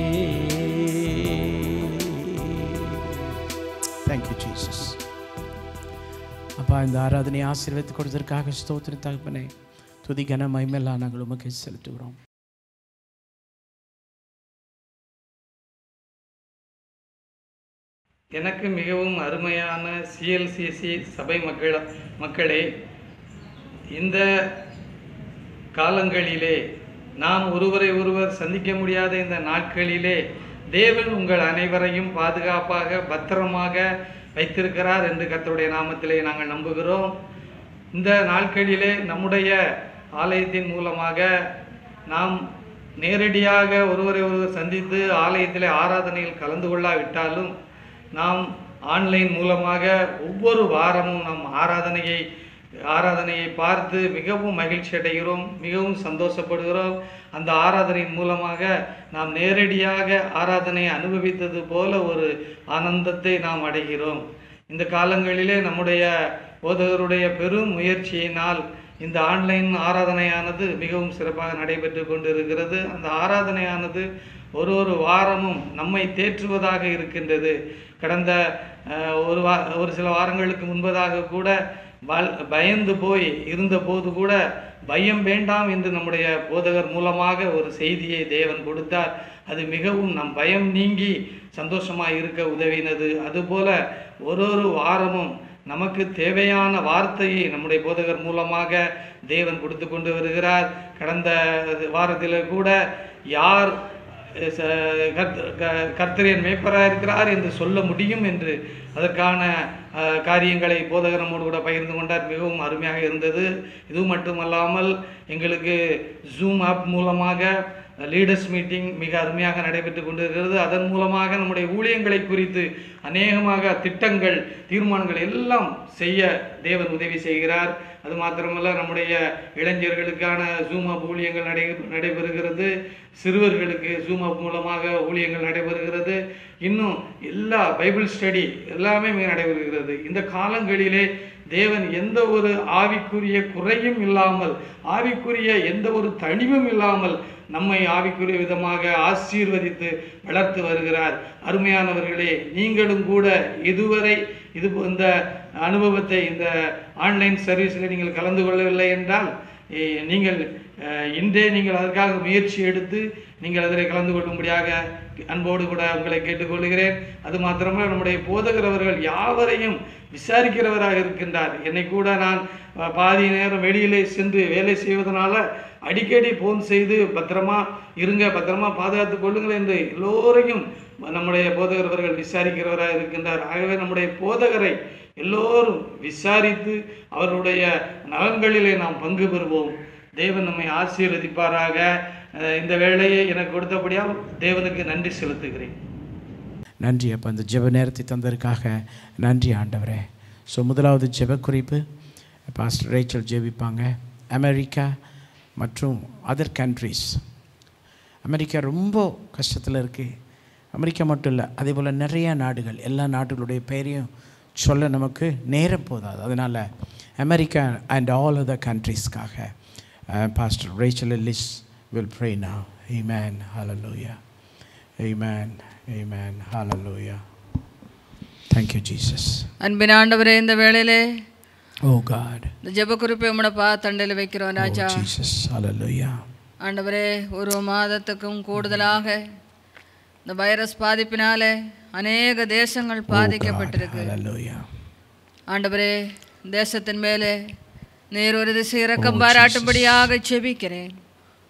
தேங்க்யூ ஜீசஸ் அப்பா இந்த ஆராதனை ஆசீர்வதித்து கொடுத்ததற்காக ஸ்தோத்திர தகப்பனே துதி கன மைமெல்லாம் நாங்கள் உமக்கு செலுத்துகிறோம் எனக்கு மிகவும் அருமையான சிஎல்சிசி சபை மக்கள் மக்களே இந்த காலங்களிலே நாம் ஒருவரை ஒருவர் சந்திக்க முடியாத இந்த நாட்களிலே தேவன் உங்கள் அனைவரையும் பாதுகாப்பாக பத்திரமாக வைத்திருக்கிறார் என்று கர்த்தருடைய நாமத்திலே நாங்கள் நம்புகிறோம் இந்த நாட்களிலே நம்முடைய ஆலயத்தின் மூலமாக நாம் நேரடியாக ஒருவரை ஒருவர் சந்தித்து ஆலயத்திலே ஆராதனையில் கலந்து கொள்ளாவிட்டாலும் நாம் ஆன்லைன் மூலமாக ஒவ்வொரு வாரமும் நம் ஆராதனையை ஆராதனையை பார்த்து மிகவும் மகிழ்ச்சி அடைகிறோம் மிகவும் சந்தோஷப்படுகிறோம் அந்த ஆராதனையின் மூலமாக நாம் நேரடியாக ஆராதனையை அனுபவித்தது போல ஒரு ஆனந்தத்தை நாம் அடைகிறோம் இந்த காலங்களிலே நம்முடைய போதகருடைய பெரும் முயற்சியினால் இந்த ஆன்லைன் ஆராதனையானது மிகவும் சிறப்பாக நடைபெற்று கொண்டிருக்கிறது அந்த ஆராதனையானது ஒரு ஒரு வாரமும் நம்மை தேற்றுவதாக இருக்கின்றது கடந்த அஹ், ஒரு வா ஒரு சில வாரங்களுக்கு முன்பதாக கூட வல்- பயந்து போய் இருந்தபோது கூட பயம் வேண்டாம் என்று நம்முடைய போதகர் மூலமாக ஒரு செய்தியை தேவன் கொடுத்தார் அது மிகவும் நம் பயம் நீங்கி சந்தோஷமாக இருக்க உதவினது அதுபோல ஒரு ஒரு வாரமும் நமக்கு தேவையான வார்த்தையை நம்முடைய போதகர் மூலமாக தேவன் கொடுத்து கொண்டு வருகிறார் கடந்த வாரத்தில் கூட யார் ச- கர்த்த- க- கர்த்தரின் மேய்ப்பராக இருக்கிறார் என்று சொல்ல முடியும் என்று அதற்கான அஹ், காரியங்களை போதகர் நம்மோடு கூட பகிர்ந்து கொண்டார் மிகவும் அருமையாக இருந்தது இது மட்டுமல்லாமல் எங்களுக்கு ஜூம் ஆப் மூலமாக லீடர்ஸ் மீட்டிங் மிக அருமையாக நடைபெற்று கொண்டிருக்கிறது அதன் மூலமாக நம்முடைய ஊழியங்களை குறித்து அநேகமாக திட்டங்கள் தீர்மானங்கள் எல்லாம் செய்ய தேவன் உதவி செய்கிறார் அது மாத்திரமல்ல நம்முடைய இளைஞர்களுக்கான ஜூம் அப் ஊழியங்கள் நடை நடைபெறுகிறது சிறுவர்களுக்கு ஜூம் அப் மூலமாக ஊழியங்கள் நடைபெறுகிறது இன்னும் எல்லா பைபிள் ஸ்டடி எல்லாமே மிக நடைபெறுகிறது இந்த காலங்களிலே தேவன் எந்த ஒரு ஆவிக்குரிய குறையும் இல்லாமல் ஆவிக்குரிய எந்த ஒரு தனிவும் இல்லாமல் நம்மை ஆவிக்குரிய விதமாக ஆசீர்வதித்து வளர்த்து வருகிறார் அருமையானவர்களே நீங்களும் கூட இதுவரை இது போ- இந்த அனுபவத்தை இந்த ஆன்லைன் சர்வீஸில் நீங்கள் கலந்து கொள்ளவில்லை என்றால் ஏ, நீங்கள் அஹ், இன்றே நீங்கள் அதற்காக முயற்சி எடுத்து நீங்கள் அதில் கலந்து கொள்ளும்படியாக அன்போடு கூட உங்களை கேட்டுக்கொள்கிறேன் அது மாத்திரமல்ல நம்முடைய போதகர் அவர்கள் யாவரையும் விசாரிக்கிறவராக இருக்கின்றார் என்னை கூட நான் அஹ், பாதி நேரம் வெளியிலே சென்று வேலை செய்வதனால அடிக்கடி ஃபோன் செய்து பத்திரமா இருங்க பத்திரமா பாதுகாத்து கொள்ளுங்கள் என்று எல்லோரையும் நம்முடைய போதகர் அவர்கள் விசாரிக்கிறவராக இருக்கின்றார் ஆகவே நம்முடைய போதகரை எல்லோரும் விசாரித்து அவருடைய நலன்களிலே நாம் பங்கு பெறுவோம் தேவன் நம்மை ஆசீர்வதிப்பாராக அஹ், இந்த வேலையை எனக்கு கொடுத்தபடியால் தேவனுக்கு நன்றி செலுத்துகிறேன் நன்றி அப்போ அந்த ஜெப நேரத்தை தந்ததற்காக நன்றி ஆண்டவரே ஸோ முதலாவது ஜெப குறிப்பு பாஸ்டர் ரேச்சல் ஜெபிப்பாங்க அமெரிக்கா மற்றும் அதர் கண்ட்ரீஸ் அமெரிக்கா ரொம்ப கஷ்டத்தில் இருக்குது அமெரிக்கா மட்டும் இல்லை அதே போல் நிறைய நாடுகள் எல்லா நாடுகளுடைய பெயரையும் சொல்ல நமக்கு நேரம் போதாது அதனால் அமெரிக்கா அண்ட் ஆல் அதர் கண்ட்ரீஸ்க்காக pastor Rachel Ellis will pray now amen hallelujah amen amen hallelujah thank you jesus அன்பின் ஆண்டவரே இந்த வேளையிலே oh god இந்த ஜெப குறிப்பை உம்மோட பா தண்டையில் வைக்கிறோம் oh ராஜா jesus hallelujah ஆண்டவரே ஒரு மாதத்துக்கும் கூடுதலாக இந்த வைரஸ் பாதிப்பினாலே அநேக தேசங்கள் oh god பாதிக்கப்பட்டிருக்கு hallelujah ஆண்டவரே தேசத்தின் மேலே நீர் ஒரு திசை இறக்கம் பாராட்டும்படியாக செபிக்கிறேன்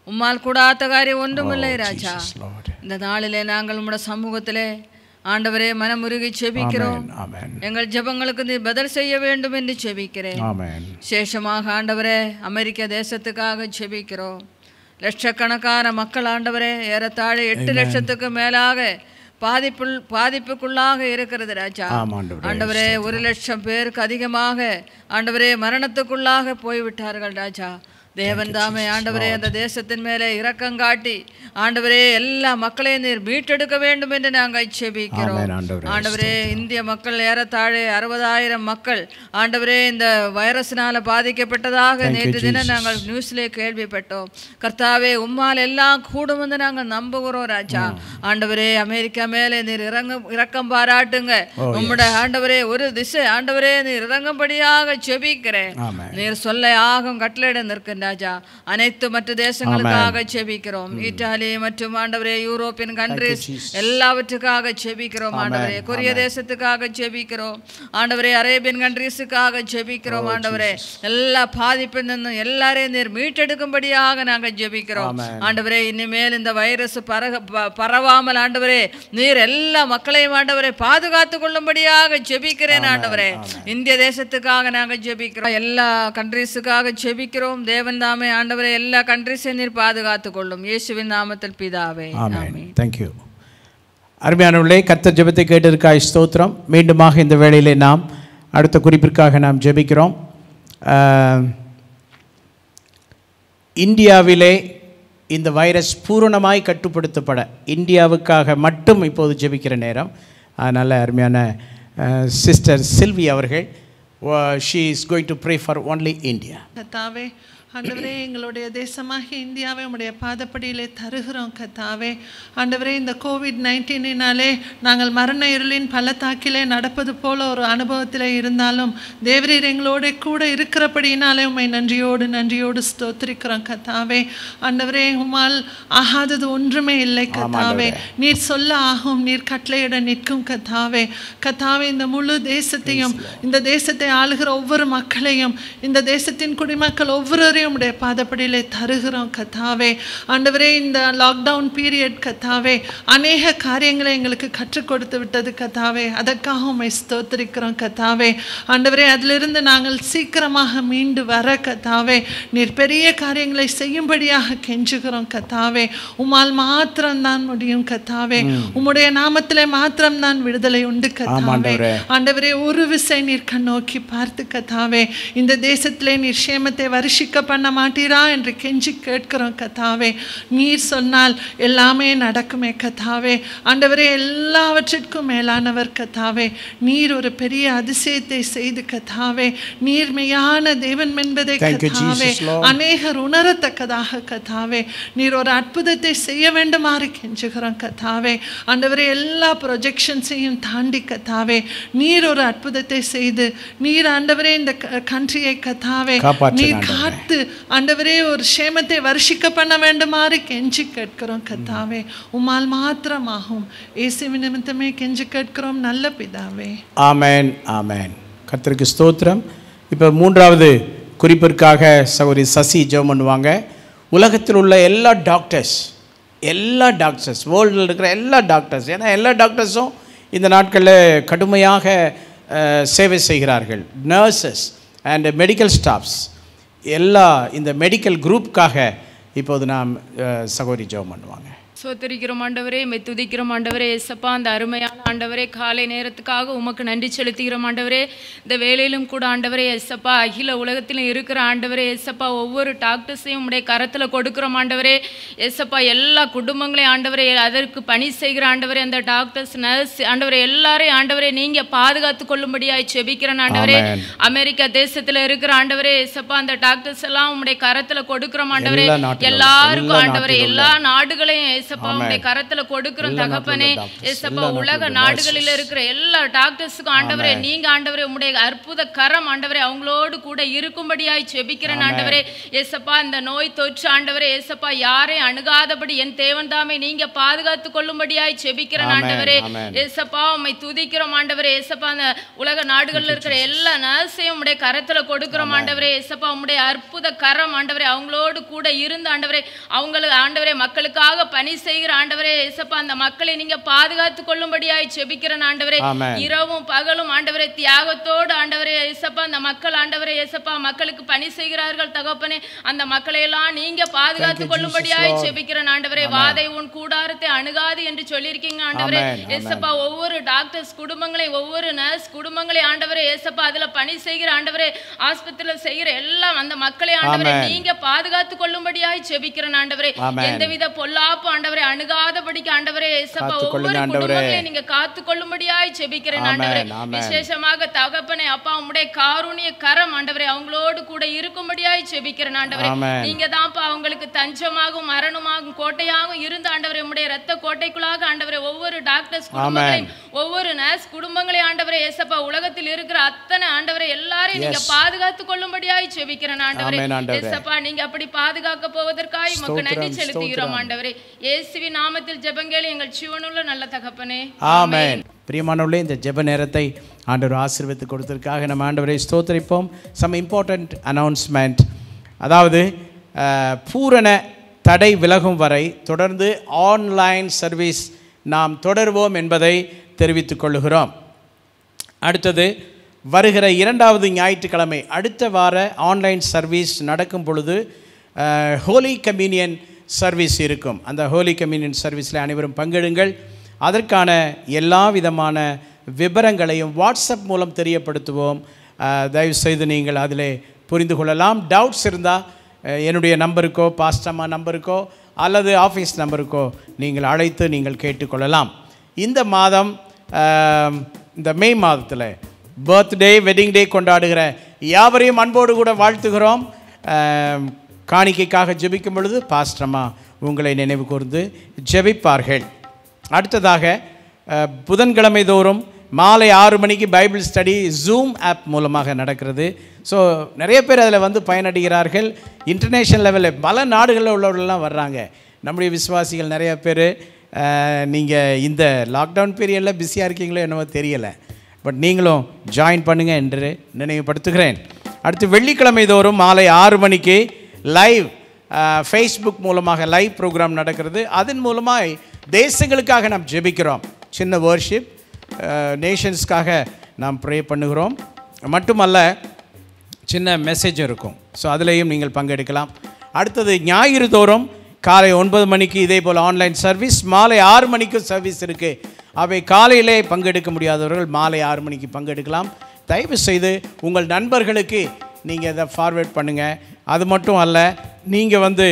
உம்மால் கூடாத காரியம் ஒன்றுமில்லை Oh, ராஜா Jesus, Lord. இந்த நாளிலே நாங்கள் உம்முடைய சமூகத்திலே ஆண்டவரே மனமுருகி செபிக்கிறோம் Amen. Amen. எங்கள் ஜெபங்களுக்கு நீ பதில் செய்ய வேண்டும் என்று செபிக்கிறேன் Amen. விசேஷமாக ஆண்டவரே அமெரிக்க தேசத்துக்காக ஜெபிக்கிறோம் லட்சக்கணக்கான மக்கள் ஆண்டவரே ஏறத்தாழ எட்டு லட்சத்துக்கு மேலாக பாதிப்புள் பாதிப்புக்குள்ளாக இருக்கிறது ராஜா ஆம், ஆண்டவரே. ஆண்டவரே ஒரு லட்சம் பேருக்கு அதிகமாக ஆண்டவரே மரணத்துக்குள்ளாக போய்விட்டார்கள் ராஜா தேவன் தாமே ஆண்டவரே அந்த தேசத்தின் மேலே இரக்கம் காட்டி ஆண்டவரே எல்லா மக்களையும் நீர் மீட்டெடுக்க வேண்டும் என்று நாங்கள் செபிக்கிறோம் ஆமென், ஆண்டவரே. ஆண்டவரே இந்திய மக்கள் ஏறத்தாழ அறுபதாயிரம் மக்கள் ஆண்டவரே இந்த வைரஸ்னால பாதிக்கப்பட்டதாக Thank you, நேற்று தினம் Jesus. நாங்கள் நியூஸ்ல கேள்விப்பட்டோம் கர்த்தாவே உம்மால் எல்லாம் கூடும் என்று நாங்கள் நம்புகிறோம் ராஜா ஆண்டவரே அமெரிக்கா மேலே நீர் இறங்க இரக்கம் பாராட்டுங்க உம்முடைய ஆண்டவரே ஒரு திசை ஆண்டவரே நீர் இறங்கும்படியாக செபிக்கிறேன் Amen. நீர் சொல்ல ஆகும் கட்டளையிட நிற்கும் ராஜா அனைத்து மற்ற தேசங்களுக்காக செபிக்கிறோம் இத்தாலி மற்றும் ஆண்டவரே யூரோப்பியன் கண்ட்ரிஸ் எல்லாவற்றுக்காக செபிக்கிறோம் ஆண்டவரே கொரிய தேசத்துக்காக செபிக்கிறோம் ஆண்டவரே அரேபியன் கண்ட்ரிஸுக்காக செபிக்கிறோம் ஆண்டவரே எல்லா பாதிப்பில் நிന്നും எல்லாரையும் நீர் மீட்டெடுக்கும்படியாக நாங்கள் ஜெபிக்கிறோம் ஆண்டவரே இனிமேல் இந்த வைரஸ் பரக ப- பரவாமல் ஆண்டவரே நீர் எல்லா மக்களையும் ஆண்டவரே பாதுகாத்து கொள்ளும்படியாக ஜெபிக்கிறேன் ஆண்டவரே இந்திய தேசத்துக்காக நாங்கள் ஜெபிக்கிறோம் எல்லா கண்ட்ரிஸுக்காக ஜெபிக்கிறோம் தேவன் தாமே ஆண்டவரே எல்லா கண்ட்ரிஸையும் நீர் பாதுகாத்து கொள்ளும் இயேசுவின் நாமத்தில் பிதாவே ஆமென் தேங்க்யூ அருமையானவர்களே கர்த்தர் ஜெபத்தை கேட்டதற்காக ஸ்தோத்திரம் மீண்டுமாக இந்த வேளையிலே நாம் அடுத்த குறிப்பிற்காக நாம் ஜெபிக்கிறோம் ஆஹ், இந்தியாவிலே இந்த வைரஸ் பூரணமாய் கட்டுப்படுத்தப்பட இந்தியாவுக்காக மட்டும் இப்போது ஜெபிக்கிற நேரம் அதனால் அருமையான சிஸ்டர் சில்வி அவர்கள் she is going to pray for only India கத்தாவே ஆண்டவரே எங்களுடைய தேசமாகிய இந்தியாவை உம்முடைய பாதப்படியிலே தருகிறோம் கத்தாவே ஆண்டவரே இந்த கோவிட் நைன்டீனினாலே நாங்கள் மரண இருளின் பள்ளத்தாக்கிலே நடப்பது போல ஒரு அனுபவத்தில் இருந்தாலும் தேவரீர் எங்களோட கூட இருக்கிறபடியினாலே உம்மை நன்றியோடு நன்றியோடு ஸ்தோத்திரிக்கிறோம் கத்தாவே ஆண்டவரே உம்மால் ஆகாதது ஒன்றுமே இல்லை கத்தாவே நீர் சொல்ல ஆகும் நீர் கட்டளையிட நிற்கும் கத்தாவே கத்தாவே இந்த முழு தேசத்தையும் இந்த தேசத்தை ஆளுகிற ஒவ்வொரு மக்களையும் இந்த தேசத்தின் குடிமக்கள் ஒவ்வொருவரையும் உடைய பாதப்படியிலே தருகிறோம் கத்தாவே ஆண்டவரே இந்த லாக்டவுன் பீரியட் கத்தாவே அநேக காரியங்களை எங்களுக்கு கற்றுக் கொடுத்து விட்டது கத்தாவே அதற்காக உம்மை ஸ்தோத்திரிக்கிறோம் கத்தாவே ஆண்டவரே அதிலிருந்து நாங்கள் சீக்கிரமாக மீண்டு வர கத்தாவே நீர் பெரிய காரியங்களை செய்யும்படியாக கெஞ்சுகிறோம் கத்தாவே உம்மால் மாத்திரம்தான் முடியும் கத்தாவே உம்முடைய நாமத்திலே மாத்திரம்தான் விடுதலை உண்டு கத்தாவே ஆண்டவரே. ஆண்டவரே ஒரு விசை நீர் கண்ணோக்கி பார்த்து கத்தாவே இந்த தேசத்திலே நீர் சேமத்தை வருஷிக்க பண்ண மாட்டீரா என்று கெஞ்சி கேட்கிறோம் கத்தாவே நீர் சொன்னால் எல்லாமே நடக்குமே கத்தாவே ஆண்டவரே எல்லாவற்றிற்கும் மேலானவர் கத்தாவே நீர் ஒரு பெரிய அதிசயத்தை செய்து கத்தாவே நீர் மெய்யான தேவன் என்பதை Thank you, கத்தாவே Jesus, Lord. அநேகர் உணரத்தக்கதாக கத்தாவே நீர் ஒரு அற்புதத்தை செய்ய வேண்டுமாறு கெஞ்சுகிறோம் கத்தாவே ஆண்டவரே எல்லா ப்ரொஜெக்ஷன்ஸையும் தாண்டி கத்தாவே நீர் ஒரு அற்புதத்தை செய்து நீர் ஆண்டவரே இந்த கண்ட்ரியை கத்தாவே காப்பாற்றுங்க, நீர் ஆண்டவரே. காத்து ஆண்டவரே ஒரு சேமத்தை வருஷிக்க பண்ண வேண்டுமாறு கெஞ்சி கேட்கிறோம் கத்தாவே உம்மால் மாத்திரமாகும் இயேசு நிமித்தமே கெஞ்சி கேட்கிறோம் நல்ல பிதாவே ஆமென் ஆமென் கர்த்தருக்கு ஸ்தோத்திரம் இப்போ மூன்றாவது குறிப்பிற்காக சகோதரி சசி ஜெபம் பண்ணுவாங்க உலகத்தில் உள்ள எல்லா டாக்டர்ஸ் எல்லா டாக்டர்ஸ் வேர்ல்டில் இருக்கிற எல்லா டாக்டர்ஸ் ஏன்னா எல்லா டாக்டர்ஸும் இந்த நாட்களில் கடுமையாக அஹ், சேவை செய்கிறார்கள் நர்சஸ் அண்ட் மெடிக்கல் ஸ்டாஃப்ஸ் எல்லா இந்த மெடிக்கல் குரூப்புக்காக இப்போது நாம் அஹ், சகோதரி ஜெபம் பண்ணுவாங்க சோத்தரிக்கிறோம் ஆண்டவரே மெய் துதிக்கிறோம் ஆண்டவரே எசப்பா அந்த அருமையான ஆண்டவரே காலை நேரத்துக்காக உமக்கு நன்றி செலுத்துகிறோம் ஆண்டவரே இந்த வேலையிலும் கூட ஆண்டவரே எசப்பா அகில உலகத்திலும் இருக்கிற ஆண்டவரே எசப்பா ஒவ்வொரு டாக்டர்ஸையும் உடைய கரத்தில் கொடுக்குறோம் ஆண்டவரே எசப்பா எல்லா குடும்பங்களையும் ஆண்டவரே அதற்கு பணி செய்கிற ஆண்டவரே அந்த டாக்டர்ஸ் நர்ஸ் ஆண்டவரே எல்லாரையும் ஆண்டவரே நீங்க பாதுகாத்து கொள்ளும்படியாய் செபிக்கிறேன் ஆண்டவரே ஆமென். அமெரிக்கா தேசத்துல இருக்கிற ஆண்டவரே எசப்பா அந்த டாக்டர்ஸ் எல்லாம் உம்முடைய கரத்துல கொடுக்குறோம் ஆண்டவரே எல்லா நாட்டிலும், எல்லாருக்கும் எல்லா ஆண்டவரே நாட்டிலும் எல்லா நாடுகளையும் ஏசப்பா உடைய கரத்துல கொடுக்கிறோம் எல்லா தகப்பனே நாட்டுல doctors, ஏசப்பா எல்லா உலக நாட்டுல நாடுகளில் இருக்கிற எல்லா டாக்டர்ஸுக்கும் ஆண்டவரே நீங்க ஆண்டவரே உம்முடைய அற்புத கரம் ஆண்டவரே அவங்களோடு கூட இருக்கும்படியாய் செபிக்கிறேன் ஆண்டவரே ஏசப்பா இந்த நோய் தொற்று ஆண்டவரே ஏசப்பா யாரையும் அணுகாதபடி என் தேவன் தாமே நீங்க பாதுகாத்து கொள்ளும்படியாய் செபிக்கிறேன் ஆமென், ஆண்டவரே ஆமென். ஏசப்பா உம்மை துதிக்கிறோம் ஆண்டவரே ஏசப்பா அந்த உலக நாடுகள்ல இருக்கிற எல்லா நர்ஸையும் உம்முடைய கரத்துல கொடுக்கிறோம் ஆண்டவரே ஏசப்பா உம்முடைய அற்புத கரம் ஆண்டவரே அவங்களோடு கூட இருந்து ஆண்டவரே அவங்களுக்கு ஆண்டவரே மக்களுக்காக பணி செய்கிற ஆண்டவரே ஏசப்பா அந்த மக்களை நீங்க பாதுகாத்து கொள்ளும்படியாய் செபிக்கிறேன் ஆண்டவரே ஆமென். இரவும் பகலும் ஆண்டவரே தியாகத்தோடு ஆண்டவரே ஏசப்பா அந்த மக்கள் ஆண்டவரே ஏசப்பா மக்களுக்கு பணி செய்கிறார்கள் தகப்பனே அந்த மக்களை எல்லாம் நீங்க பாதுகாத்து Jesus, கொள்ளும்படியாய் Lord. செபிக்கிறேன் ஆண்டவரே வாதை உன் கூடாரத்தை அணுகாது என்று சொல்லியிருக்கீங்க ஆண்டவரே Amen, amen. ஏசப்பா ஒவ்வொரு டாக்டர்ஸ் குடும்பங்களை ஒவ்வொரு நர்ஸ் குடும்பங்களை ஆண்டவரே ஏசப்பா அதுல பணி செய்கிற ஆண்டவரே ஆஸ்பத்திரியில செய்கிற எல்லாம் அந்த மக்களை ஆண்டவரே Amen. நீங்க பாதுகாத்து கொள்ளும்படியாய் செபிக்கிறேன் ஆண்டவரே Amen. எந்தவித பொல்லாப்பு ஆண்டவரே அணுகாதபடிக்கு ஆண்டவரே ஏசப்பா காத்துக்கொள்ளுங்க ஒவ்வொரு ஆண்டவரே. குடும்பங்களை நீங்க காத்து கொள்ளும்படியாய் செபிக்கிறேன் Amen, ஆண்டவரே amen. விசேஷமாக தகப்பனே அப்பா உம்முடைய காருண்ய கரம் ஆண்டவரே அவங்களோடு கூட இருக்கும்படியாய் செபிக்கிறேன் ஆண்டவரே Amen. நீங்க தான்ப்பா அவங்களுக்கு தஞ்சமாகவும் மரணமாகவும் கோட்டையாகவும் இருந்த ஆண்டவரே உம்முடைய ரத்த கோட்டைக்குள்ளாக ஆண்டவரே ஒவ்வொரு டாக்டர்ஸ் குடும்பங்களையும் ஒவ்வொரு நர்ஸ் குடும்பங்களையும் ஆண்டவரே ஏசப்பா உலகத்தில் இருக்கிற அத்தனை ஆண்டவரே எல்லாரையும் நீங்க பாதுகாத்து கொள்ளும்படியாய் செபிக்கிறேன் ஆண்டவரே Amen, ஆண்டவரே. ஏசப்பா நீங்க அப்படி பாதுகாக்க போவதற்காய் உமக்கு நன்றி ஸ்தோத்திரம், செலுத்துகிறோம் ஸ்தோத்திரம். ஆண்டவரே இயேசுவின் நாமத்தில் ஜெபங்கேளி எங்கள் ஜீவனுள்ள நல்ல தகப்பனே ஆமென் பிரியமானவர்களே இந்த ஜெப நேரத்தை ஆண்டவர் ஆசீர்வதித்து கொடுத்ததற்காக நம்ம ஆண்டவரை ஸ்தோத்தரிப்போம் சம் இம்பார்ட்டண்ட் அனௌன்ஸ்மெண்ட் அதாவது அஹ், பூரண தடை விலகும் வரை தொடர்ந்து ஆன்லைன் சர்வீஸ் நாம் தொடருவோம் என்பதை தெரிவித்துக் கொள்கிறோம் அடுத்தது வருகிற இரண்டாவது ஞாயிற்றுக்கிழமை அடுத்த வார ஆன்லைன் சர்வீஸ் நடக்கும் பொழுது ஹோலி கம்யூனியன் சர்வீஸ் இருக்கும் அந்த ஹோலி கம்யூனியன் சர்வீஸில் அனைவரும் பங்கெடுங்கள் அதற்கான எல்லா விதமான விவரங்களையும் வாட்ஸ்அப் மூலம் தெரியப்படுத்துவோம் அஹ், தயவு செய்து நீங்கள் அதில் புரிந்து கொள்ளலாம் டவுட்ஸ் இருந்தால் என்னுடைய நம்பருக்கோ பாஸ்டம்மா நம்பருக்கோ அல்லது ஆஃபீஸ் நம்பருக்கோ நீங்கள் அழைத்து நீங்கள் கேட்டுக்கொள்ளலாம் இந்த மாதம் ஆம், இந்த மே மாதத்தில் பர்த்டே வெட்டிங் டே கொண்டாடுகிற யாவரையும் அன்போடு கூட வாழ்த்துகிறோம் ஆம், காணிக்கைக்காக ஜெபிக்கும் பொழுது பாஸ்டம்மா உங்களை நினைவு கூர்ந்து ஜெபிப்பார்கள் அடுத்ததாக அஹ், புதன்கிழமை தோறும் மாலை ஆறு மணிக்கு பைபிள் ஸ்டடி ஜூம் ஆப் மூலமாக நடக்கிறது ஸோ நிறைய பேர் அதில் வந்து பயனடைகிறார்கள் இன்டர்நேஷ்னல் லெவலில் பல நாடுகளில் உள்ளவர்கள்லாம் வர்றாங்க நம்முடைய விசுவாசிகள் நிறைய பேர் நீங்கள் இந்த லாக்டவுன் பீரியடில் பிஸியாக இருக்கீங்களோ என்னவோ தெரியலை பட் நீங்களும் ஜாயின் பண்ணுங்க என்று நினைவுபடுத்துகிறேன் அடுத்து வெள்ளிக்கிழமை தோறும் மாலை ஆறு மணிக்கு லைவ் ஃபேஸ்புக் மூலமாக லைவ் ப்ரோக்ராம் நடக்கிறது அதன் மூலமாக தேசங்களுக்காக நாம் ஜெபிக்கிறோம் சின்ன வர்ஷிப் நேஷன்ஸ்க்காக நாம் ப்ரே பண்ணுகிறோம் மட்டுமல்ல சின்ன மெசேஜ் இருக்கும் ஸோ அதுலேயும் நீங்கள் பங்கெடுக்கலாம் அடுத்தது ஞாயிறு தோறும் காலை ஒன்பது மணிக்கு இதே போல் ஆன்லைன் சர்வீஸ் மாலை ஆறு மணிக்கு சர்வீஸ் இருக்குது அவை காலையிலே பங்கெடுக்க முடியாதவர்கள் மாலை ஆறு மணிக்கு பங்கெடுக்கலாம் தயவு செய்து உங்கள் நண்பர்களுக்கு நீங்கள் இதை ஃபார்வேர்ட் பண்ணுங்கள் அது மட்டும் அல்ல நீங்கள் வந்து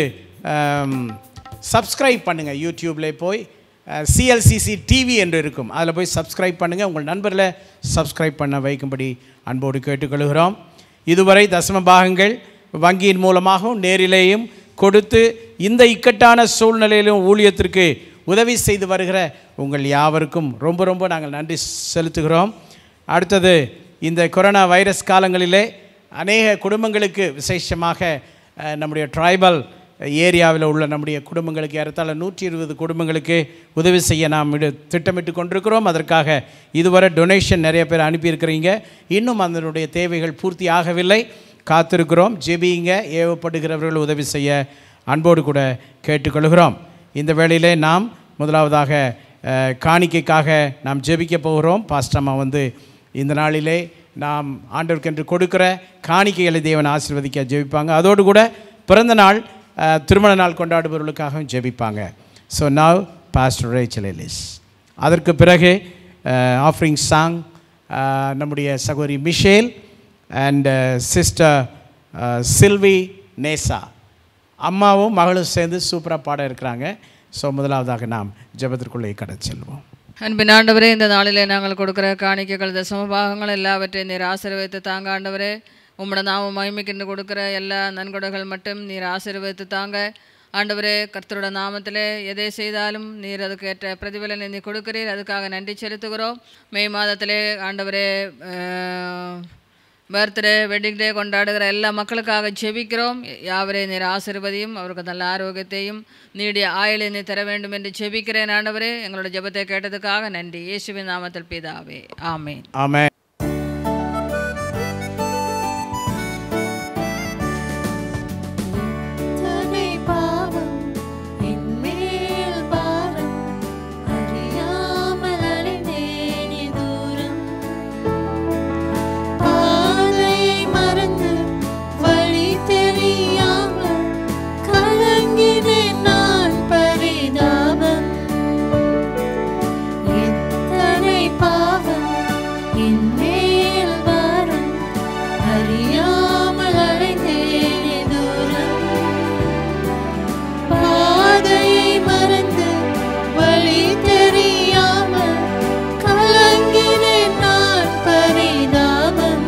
சப்ஸ்கிரைப் பண்ணுங்கள் யூடியூப்ல போய் சிஎல்சிசி டிவி என்று இருக்கும் அதில் போய் சப்ஸ்கிரைப் பண்ணுங்கள் உங்கள் நண்பர்களை சப்ஸ்கிரைப் பண்ண வைக்கும்படி அன்போடு கேட்டுக்கொள்கிறோம் இதுவரை தசம பாகங்கள் வங்கியின் மூலமாகவும் நேரிலேயும் கொடுத்து இந்த இக்கட்டான சூழ்நிலையிலும் ஊழியத்திற்கு உதவி செய்து வருகிற உங்கள் யாவருக்கும் ரொம்ப ரொம்ப நாங்கள் நன்றி செலுத்துகிறோம் அடுத்தது இந்த கொரோனா வைரஸ் காலங்களிலே அநேக குடும்பங்களுக்கு விசேஷமாக அஹ், நம்முடைய ட்ரைபல் ஏரியாவில் உள்ள நம்முடைய குடும்பங்களுக்கு ஏறத்தாழ நூற்றி இருபது குடும்பங்களுக்கு உதவி செய்ய நாம் இடு திட்டமிட்டு கொண்டிருக்கிறோம் அதற்காக இதுவரை டொனேஷன் நிறைய பேர் அனுப்பியிருக்கிறீங்க இன்னும் அதனுடைய தேவைகள் பூர்த்தி ஆகவில்லை காத்திருக்கிறோம் ஜெபிங்க ஏவப்படுகிறவர்கள் உதவி செய்ய அன்போடு கூட கேட்டுக்கொள்கிறோம் இந்த வேளையிலே நாம் முதலாவதாக அஹ், காணிக்கைக்காக நாம் ஜெபிக்க போகிறோம் பாஸ்டம்மா வந்து இந்த நாளிலே நாம் ஆண்டவருக்கென்று கொடுக்கிற காணிக்கைகளை தேவன் ஆசீர்வதிக்க ஜெபிப்பாங்க அதோடு கூட பிறந்த நாள் அஹ், திருமண நாள் கொண்டாடுபவர்களுக்காகவும் ஜெபிப்பாங்க so now pastor Rachel Ellis அதற்கு பிறகு ஆஃபரிங் சாங் நம்முடைய சகோதரி மிஷேல் அண்ட் சிஸ்டர் சில்வி நேசா அம்மாவும் மகளும் சேர்ந்து சூப்பராக பாட இருக்கிறாங்க ஸோ முதலாவதாக நாம் ஜெபத்திற்குள்ளே கடந்து செல்வோம் அன்பின் ஆண்டவரே இந்த நாளிலே நாங்கள் கொடுக்கிற காணிக்கைகள் தசமபாகங்கள் எல்லாவற்றையும் நீர் ஆசீர்வதித்து தாங்க ஆண்டவரே உம்மோட நாம மகிமைக்கென்று கொடுக்கிற எல்லா நன்கொடைகள் மட்டும் நீர் ஆசீர்வதித்து தாங்க ஆண்டவரே கர்த்தரோட நாமத்திலே எதை செய்தாலும் நீர் அதுக்கேற்ற பிரதிபலனை நீ கொடுக்கிறீர் அதுக்காக நன்றி செலுத்துகிறோம் மே மாதத்திலே ஆண்டவரே பர்த்டே வெட்டிங் டே கொண்டாடுகிற எல்லா மக்களுக்காக ஜெபிக்கிறோம் யாவரே நீர் ஆசிர்வதியும் அவருக்கு நல்ல ஆரோக்கியத்தையும் நீடிய ஆயுளை நீ தர வேண்டும் என்று ஜெபிக்கிறேன் ஆண்டவரே எங்களோட ஜெபத்தை கேட்டதுக்காக நன்றி இயேசுவின் நாமத்தில் பிதாவே ஆமென் ஆமென் தனை பாவம் என் மேல் பாரம் அறியாமல் அலைந்தேனே தூரம் பாதையை மறந்து வழி தெரியாமல் கலங்கினேன் நான் பரிதாபம் எத்தனை பாவம் என் மேல் பாரம் அறியாமல் அலைந்தேனே தூரம் பாதையை மறந்து வழி தெரியாமல் கலங்கினேன் நான் பரிதாபம்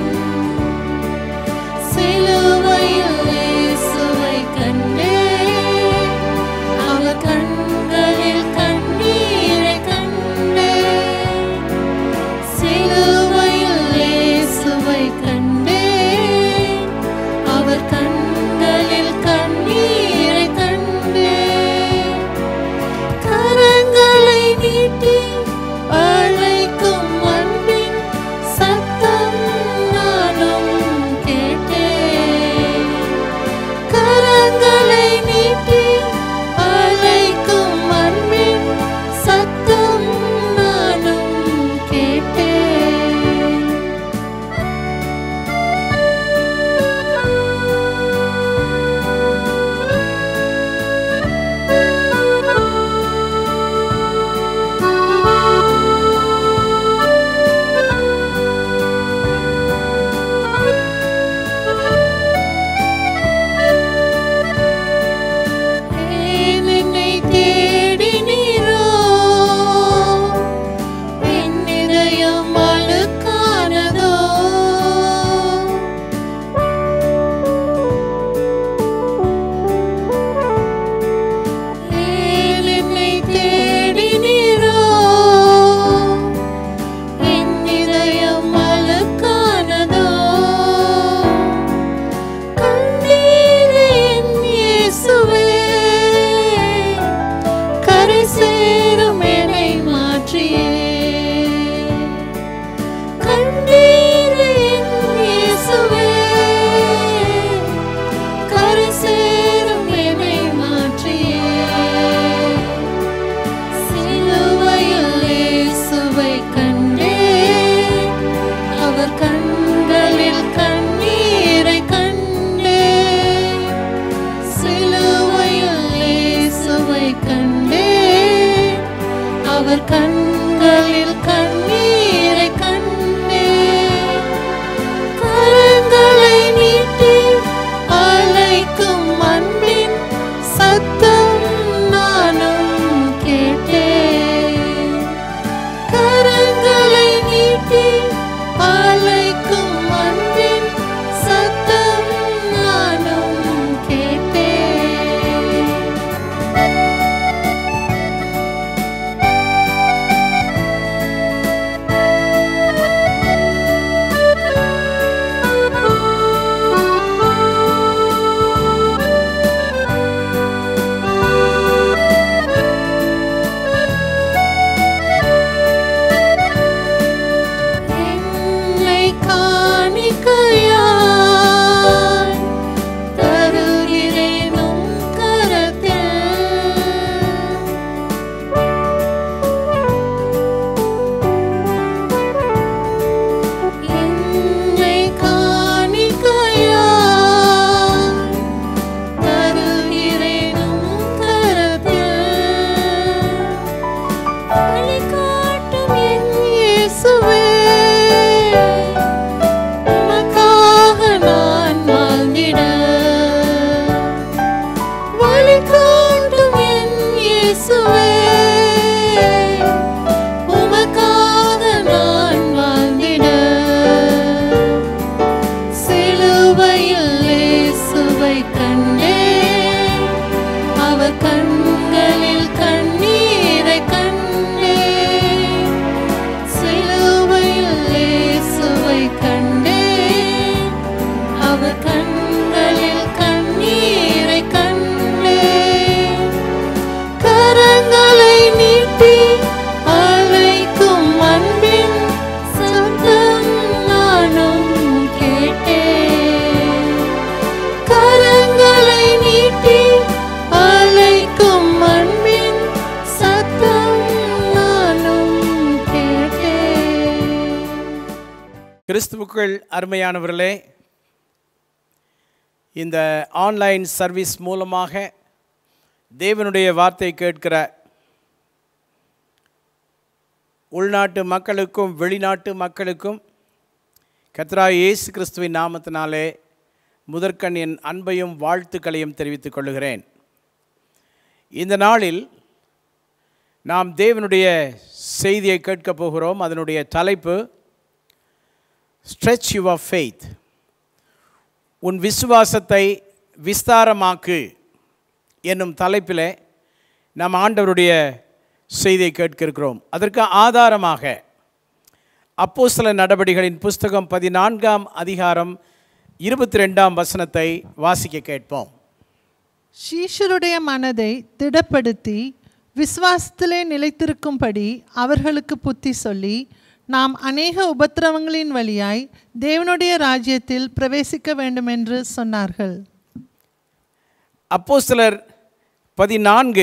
சிலுவையில் இயேசுவை கண்டேன் அவர் கண்களில் கண்ணீரை கண்டேன் சிலுவையில் இயேசுவை கண்டேன் அவர் கண்களில் கண்ணீரை கண்டேன் கரங்களை நீட்டி அழைக்கும் அன்பின் சத்தம் நானும் கேட்டேன் கரங்களை நீட்டி அழைக்கும் அன்பின் சத்தம் நானும் கேட்டேன் ஏன் என்னை தேடினீரோ என் இதயம் அழுக்கானதோ ஏன் என்னை தேடினீரோ என் இதயம் அழுக்கானதோ கண்ணீரே என் இயேசுவே கரை சேரும் என்னை மாற்றியே கண்ணீரே என் இயேசுவே கரை சேரும் என்னை மாற்றியே சிலுவையில் இயேசுவை கண்டேன் அவர் கண்களில் கண்ணீரை கண்டேன் சிலுவையில் இயேசுவை கண்டேன் அவர் கண்களில் கண்ணீரை கண்டேன் கரங்களை நீட்டி அழைக்கும் அன்பின் சத்தம் நானும் கேட்டேன் கரங்களை நீட்டி அழைக்கும் அன்பின் சத்தம் நானும் கேட்டேன் ஆ கிறிஸ்துவுக்குள் அருமையானவர்களே இந்த ஆன்லைன் சர்வீஸ் மூலமாக தேவனுடைய வார்த்தை கேட்கிற உள்நாட்டு மக்களுக்கும் வெளிநாட்டு மக்களுக்கும் கத்ரா இயேசு கிறிஸ்துவின் நாமத்தினாலே முதற்கண் என் அன்பையும் வாழ்த்துக்களையும் தெரிவித்துக் கொள்கிறேன் இந்த நாளில் நாம் தேவனுடைய செய்தியை கேட்கப் போகிறோம் அதனுடைய தலைப்பு ஸ்ட்ரெச் யுவர் ஃபெய்த் உன் விசுவாசத்தை விஸ்தாரமாக்கு என்னும் தலைப்பில் நாம் ஆண்டவருடைய செய்தியை கேட்க இருக்கிறோம் அதற்கு ஆதாரமாக அப்போஸ்தல நடவடிகளின் புஸ்தகம் பதினான்காம் அதிகாரம் இருபத்தி ரெண்டாம் வசனத்தை வாசிக்க கேட்போம் சீஷருடைய மனதை திடப்படுத்தி விசுவாசத்திலே நிலைத்திருக்கும்படி அவர்களுக்கு புத்தி சொல்லி நாம் அநேக உபத்திரவங்களின் வழியாய் தேவனுடைய ராஜ்யத்தில் பிரவேசிக்க வேண்டும் என்று சொன்னார்கள் அப்போஸ்தலர் பதினான்கு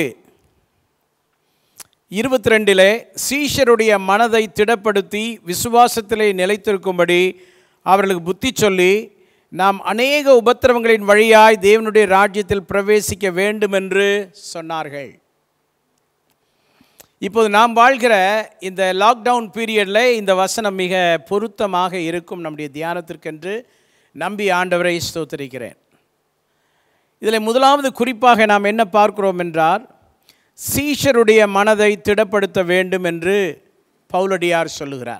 இருபத்தி ரெண்டிலே சீஷருடைய மனதை திடப்படுத்தி விசுவாசத்திலே நிலைத்திருக்கும்படி அவர்களுக்கு புத்தி சொல்லி நாம் அநேக உபத்திரவங்களின் வழியாய் தேவனுடைய ராஜ்யத்தில் பிரவேசிக்க வேண்டும் என்று சொன்னார்கள் இப்போது நாம் வாழ்கிற இந்த லாக்டவுன் பீரியடில் இந்த வசனம் மிக பொருத்தமாக இருக்கும் நம்முடைய தியானத்திற்கென்று நம்பி ஆண்டவரை ஸ்தோத்தரிக்கிறேன் இதில் முதலாவது குறிப்பாக நாம் என்ன பார்க்கிறோம் என்றால் சீஷருடைய மனதை திடப்படுத்த வேண்டும் என்று பவுலடியார் சொல்லுகிறார்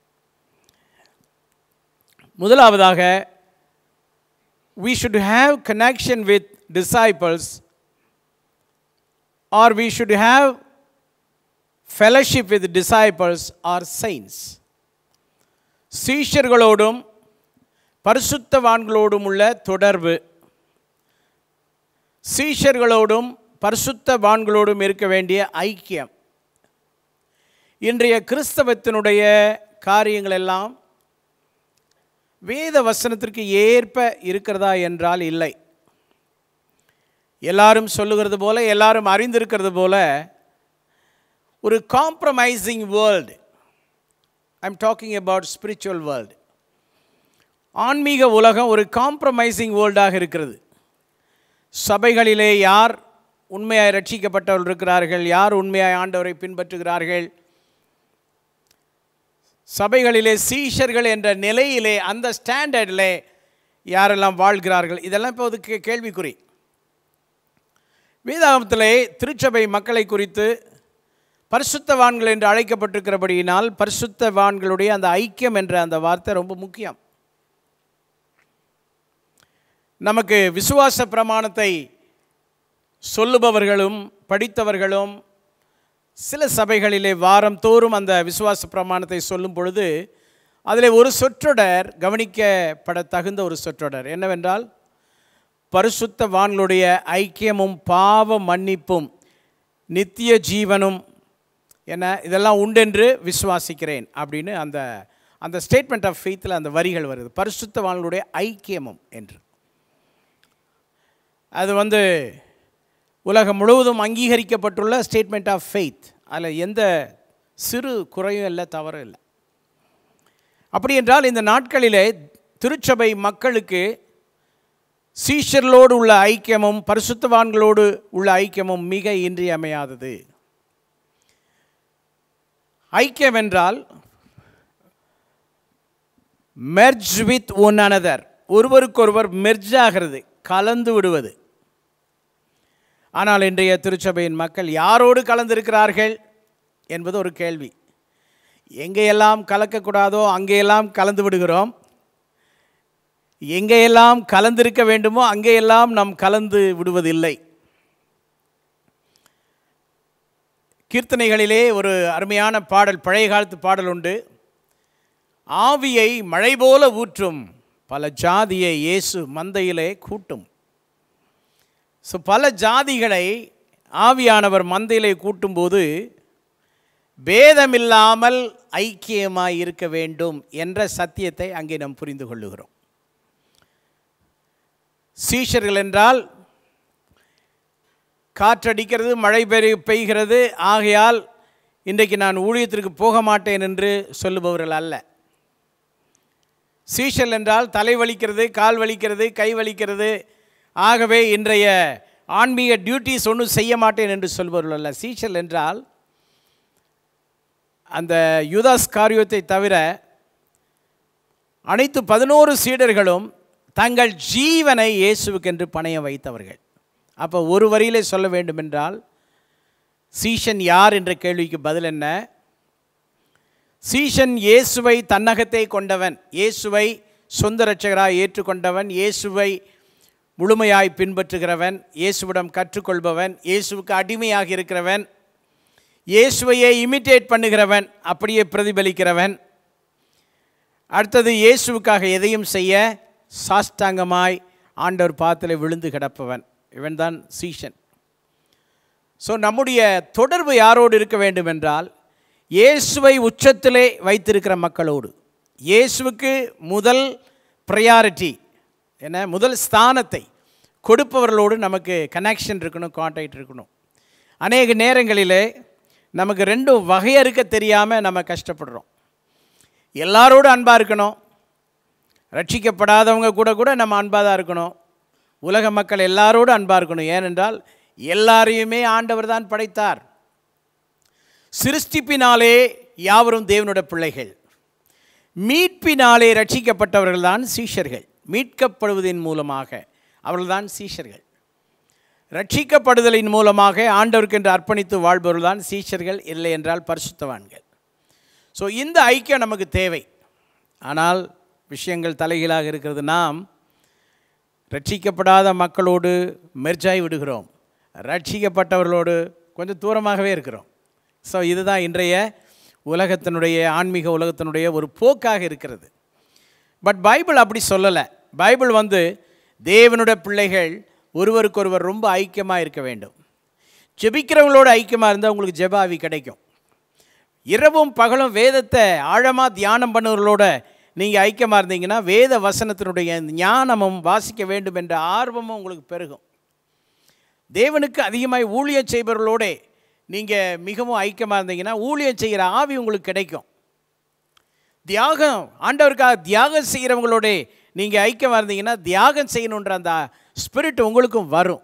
முதலாவதாக we should have connection with disciples or we should have fellowship with disciples or saints சீஷர்களோடும் பரிசுத்தவான்களோடும் உள்ள தொடர்பு சீஷர்களோடும் பரிசுத்தவான்களோடும் இருக்க வேண்டிய ஐக்கியம் இன்றைய கிறிஸ்தவத்தினுடைய காரியங்கள் எல்லாம் வேத வசனத்திற்கு ஏற்ப இருக்கிறதா என்றால் இல்லை எல்லாரும் சொல்லுகிறது போல எல்லாரும் அறிந்திருக்கிறது போல ஒரு compromising world I'm talking about spiritual world ஆன்மீக உலகம் ஒரு காம்ப்ரமைசிங் வேர்ல்டாக இருக்கிறது சபைகளிலே யார் உண்மையாய் ரட்சிக்கப்பட்டவர்கள் இருக்கிறார்கள் யார் உண்மையாய் ஆண்டவரை பின்பற்றுகிறார்கள் சபைகளிலே சீஷர்கள் என்ற நிலையிலே அந்த ஸ்டாண்டர்டில் யாரெல்லாம் வாழ்கிறார்கள் இதெல்லாம் இப்போது கே- கேள்விக்குறி வேதாகமத்திலே திருச்சபை மக்களை குறித்து பரிசுத்தவான்கள் என்று அழைக்கப்பட்டிருக்கிறபடியினால் பரிசுத்தவான்களுடைய அந்த ஐக்கியம் என்ற அந்த வார்த்தை ரொம்ப முக்கியம் நமக்கு விசுவாச பிரமாணத்தை சொல்லுபவர்களும் படித்தவர்களும் சில சபைகளிலே வாரம் தோறும் அந்த விசுவாச பிரமாணத்தை சொல்லும் பொழுது அதில் ஒரு சொற்றொடர் கவனிக்கப்பட தகுந்த ஒரு சொற்றொடர் என்னவென்றால் பரிசுத்தவான்களுடைய ஐக்கியமும் பாவ மன்னிப்பும் நித்திய ஜீவனும் என்ன இதெல்லாம் உண்டென்று விசுவாசிக்கிறேன் அப்படின்னு அந்த அந்த ஸ்டேட்மெண்ட் ஆஃப் ஃபெய்த்தில் அந்த வரிகள் வருது பரிசுத்தவான்களுடைய ஐக்கியமும் என்று அது வந்து உலகம் முழுவதும் அங்கீகரிக்கப்பட்டுள்ள ஸ்டேட்மெண்ட் ஆஃப் ஃபெய்த் அதில் எந்த சிறு குறையும் இல்லை தவறும் இல்லை அப்படி என்றால் இந்த நாட்களிலே திருச்சபை மக்களுக்கு சீஷர்களோடு உள்ள ஐக்கியமும் பரிசுத்தவான்களோடு உள்ள ஐக்கியமும் மிக இன்றியமையாதது ஐக்கியம் என்றால் மெர்ஜ் வித் ஒன் another ஒருவருக்கொருவர் மெர்ஜ் ஆகிறது கலந்து விடுவது ஆனால் இன்றைய திருச்சபையின் மக்கள் யாரோடு கலந்திருக்கிறார்கள் என்பது ஒரு கேள்வி எங்கேயெல்லாம் கலக்கக்கூடாதோ அங்கேயெல்லாம் கலந்து விடுகிறோம் எங்கேயெல்லாம் கலந்திருக்க வேண்டுமோ அங்கேயெல்லாம் நாம் கலந்து விடுவதில்லை கீர்த்தனைகளிலே ஒரு அருமையான பாடல் பழைய காலத்து பாடல் உண்டு ஆவியை மழை போல ஊற்றும் பல ஜாதியை இயேசு மந்தையிலே கூட்டும் ஸோ பல ஜாதிகளை ஆவியானவர் மந்தையிலே கூட்டும்போது பேதமில்லாமல் ஐக்கியமாய் இருக்க வேண்டும் என்ற சத்தியத்தை அங்கே நாம் புரிந்து கொள்ளுகிறோம் சீஷர்கள் என்றால் காற்றடிக்கிறது மழை பெய்ய பெய்கிறது ஆகையால் இன்றைக்கு நான் ஊழியத்திற்கு போக மாட்டேன் என்று சொல்லுபவர்கள் அல்ல சீஷல் என்றால் தலை வலிக்கிறது கால் வலிக்கிறது கை வலிக்கிறது ஆகவே இன்றைய ஆன்மீக டியூட்டிஸ் ஒன்றும் செய்ய மாட்டேன் என்று சொல்பவர்கள் அல்ல சீஷல் என்றால் அந்த யூதாஸ் காரியத்தை தவிர அனைத்து பதினோரு சீடர்களும் தங்கள் ஜீவனை இயேசுவுக்கென்று பணைய வைத்தவர்கள் அப்போ ஒரு வரியிலே சொல்ல வேண்டுமென்றால் சீஷன் யார் என்ற கேள்விக்கு பதில் என்ன சீஷன் இயேசுவை தன்னகத்தை கொண்டவன் இயேசுவை சொந்த இரட்சகராய் ஏற்றுக்கொண்டவன் இயேசுவை முழுமையாய் பின்பற்றுகிறவன் இயேசுவிடம் கற்றுக்கொள்பவன் இயேசுவுக்கு அடிமையாக இருக்கிறவன் இயேசுவையே இமிட்டேட் பண்ணுகிறவன் அப்படியே பிரதிபலிக்கிறவன் அடுத்தது இயேசுவுக்காக எதையும் செய்ய சாஷ்டாங்கமாய் ஆண்டவர் பாத்தில் விழுந்து கிடப்பவன் இவன்தான் சீஷன் ஸோ நம்முடைய தொடர்பு யாரோடு இருக்க வேண்டும் என்றால் இயேசுவை உச்சத்திலே வைத்திருக்கிற மக்களோடு இயேசுவுக்கு முதல் ப்ரையாரிட்டி என்ன முதல் ஸ்தானத்தை கொடுப்பவர்களோடு நமக்கு கனெக்ஷன் இருக்கணும் கான்டாக்ட் இருக்கணும் அநேக நேரங்களிலே நமக்கு ரெண்டும் வகையறுக்க தெரியாமல் நம்ம கஷ்டப்படுறோம் எல்லாரோடும் அன்பாக இருக்கணும் ரட்சிக்கப்படாதவங்க கூட கூட நம்ம அன்பாக தான் இருக்கணும் உலக மக்கள் எல்லாரோடும் அன்பாக இருக்கணும் ஏனென்றால் எல்லாரையுமே ஆண்டவர் தான் படைத்தார் சிருஷ்டிப்பினாலே யாவரும் தேவனுடைய பிள்ளைகள் மீட்பினாலே ரட்சிக்கப்பட்டவர்கள் தான் சீஷர்கள் மீட்கப்படுவதன் மூலமாக அவர்கள்தான் சீஷர்கள் ரட்சிக்கப்படுதலின் மூலமாக ஆண்டவருக்கென்று அர்ப்பணித்து வாழ்பவர்கள் தான் சீஷர்கள் இல்லை என்றால் பரிசுத்தவான்கள் ஸோ இந்த ஐக்கியம் நமக்கு தேவை ஆனால் விஷயங்கள் தலைகீழாக இருக்கிறது நாம் ரட்சிக்கப்படாத மக்களோடு மெர்ஜாய் விடுகிறோம் ரட்சிக்கப்பட்டவர்களோடு கொஞ்சம் தூரமாகவே இருக்கிறோம் ஸோ இதுதான் இன்றைய உலகத்தினுடைய ஆன்மீக உலகத்தினுடைய ஒரு போக்காக இருக்கிறது பட் பைபிள் அப்படி சொல்லலை பைபிள் வந்து தேவனுடைய பிள்ளைகள் ஒருவருக்கொருவர் ரொம்ப ஐக்கியமாக இருக்க வேண்டும் ஜெபிக்கிறவங்களோட ஐக்கியமாக இருந்தால் உங்களுக்கு ஜெபாவி கிடைக்கும் இரவும் பகலும் வேதத்தை ஆழமாக தியானம் பண்ணுவர்களோட நீங்கள் ஐக்கியமாக இருந்தீங்கன்னா வேத வசனத்தினுடைய ஞானமும் வாசிக்க வேண்டும் என்ற ஆர்வமும் உங்களுக்கு பெருகும் தேவனுக்கு அதிகமாய் ஊழியம் செய்பவர்களோட நீங்கள் மிகவும் ஐக்கியமாக இருந்தீங்கன்னா ஊழியம் செய்கிற ஆவி உங்களுக்கு கிடைக்கும் தியாகம் ஆண்டவருக்காக தியாகம் செய்கிறவங்களோட நீங்கள் ஐக்கியமாக இருந்தீங்கன்னா தியாகம் செய்யணுன்ற அந்த ஸ்பிரிட் உங்களுக்கும் வரும்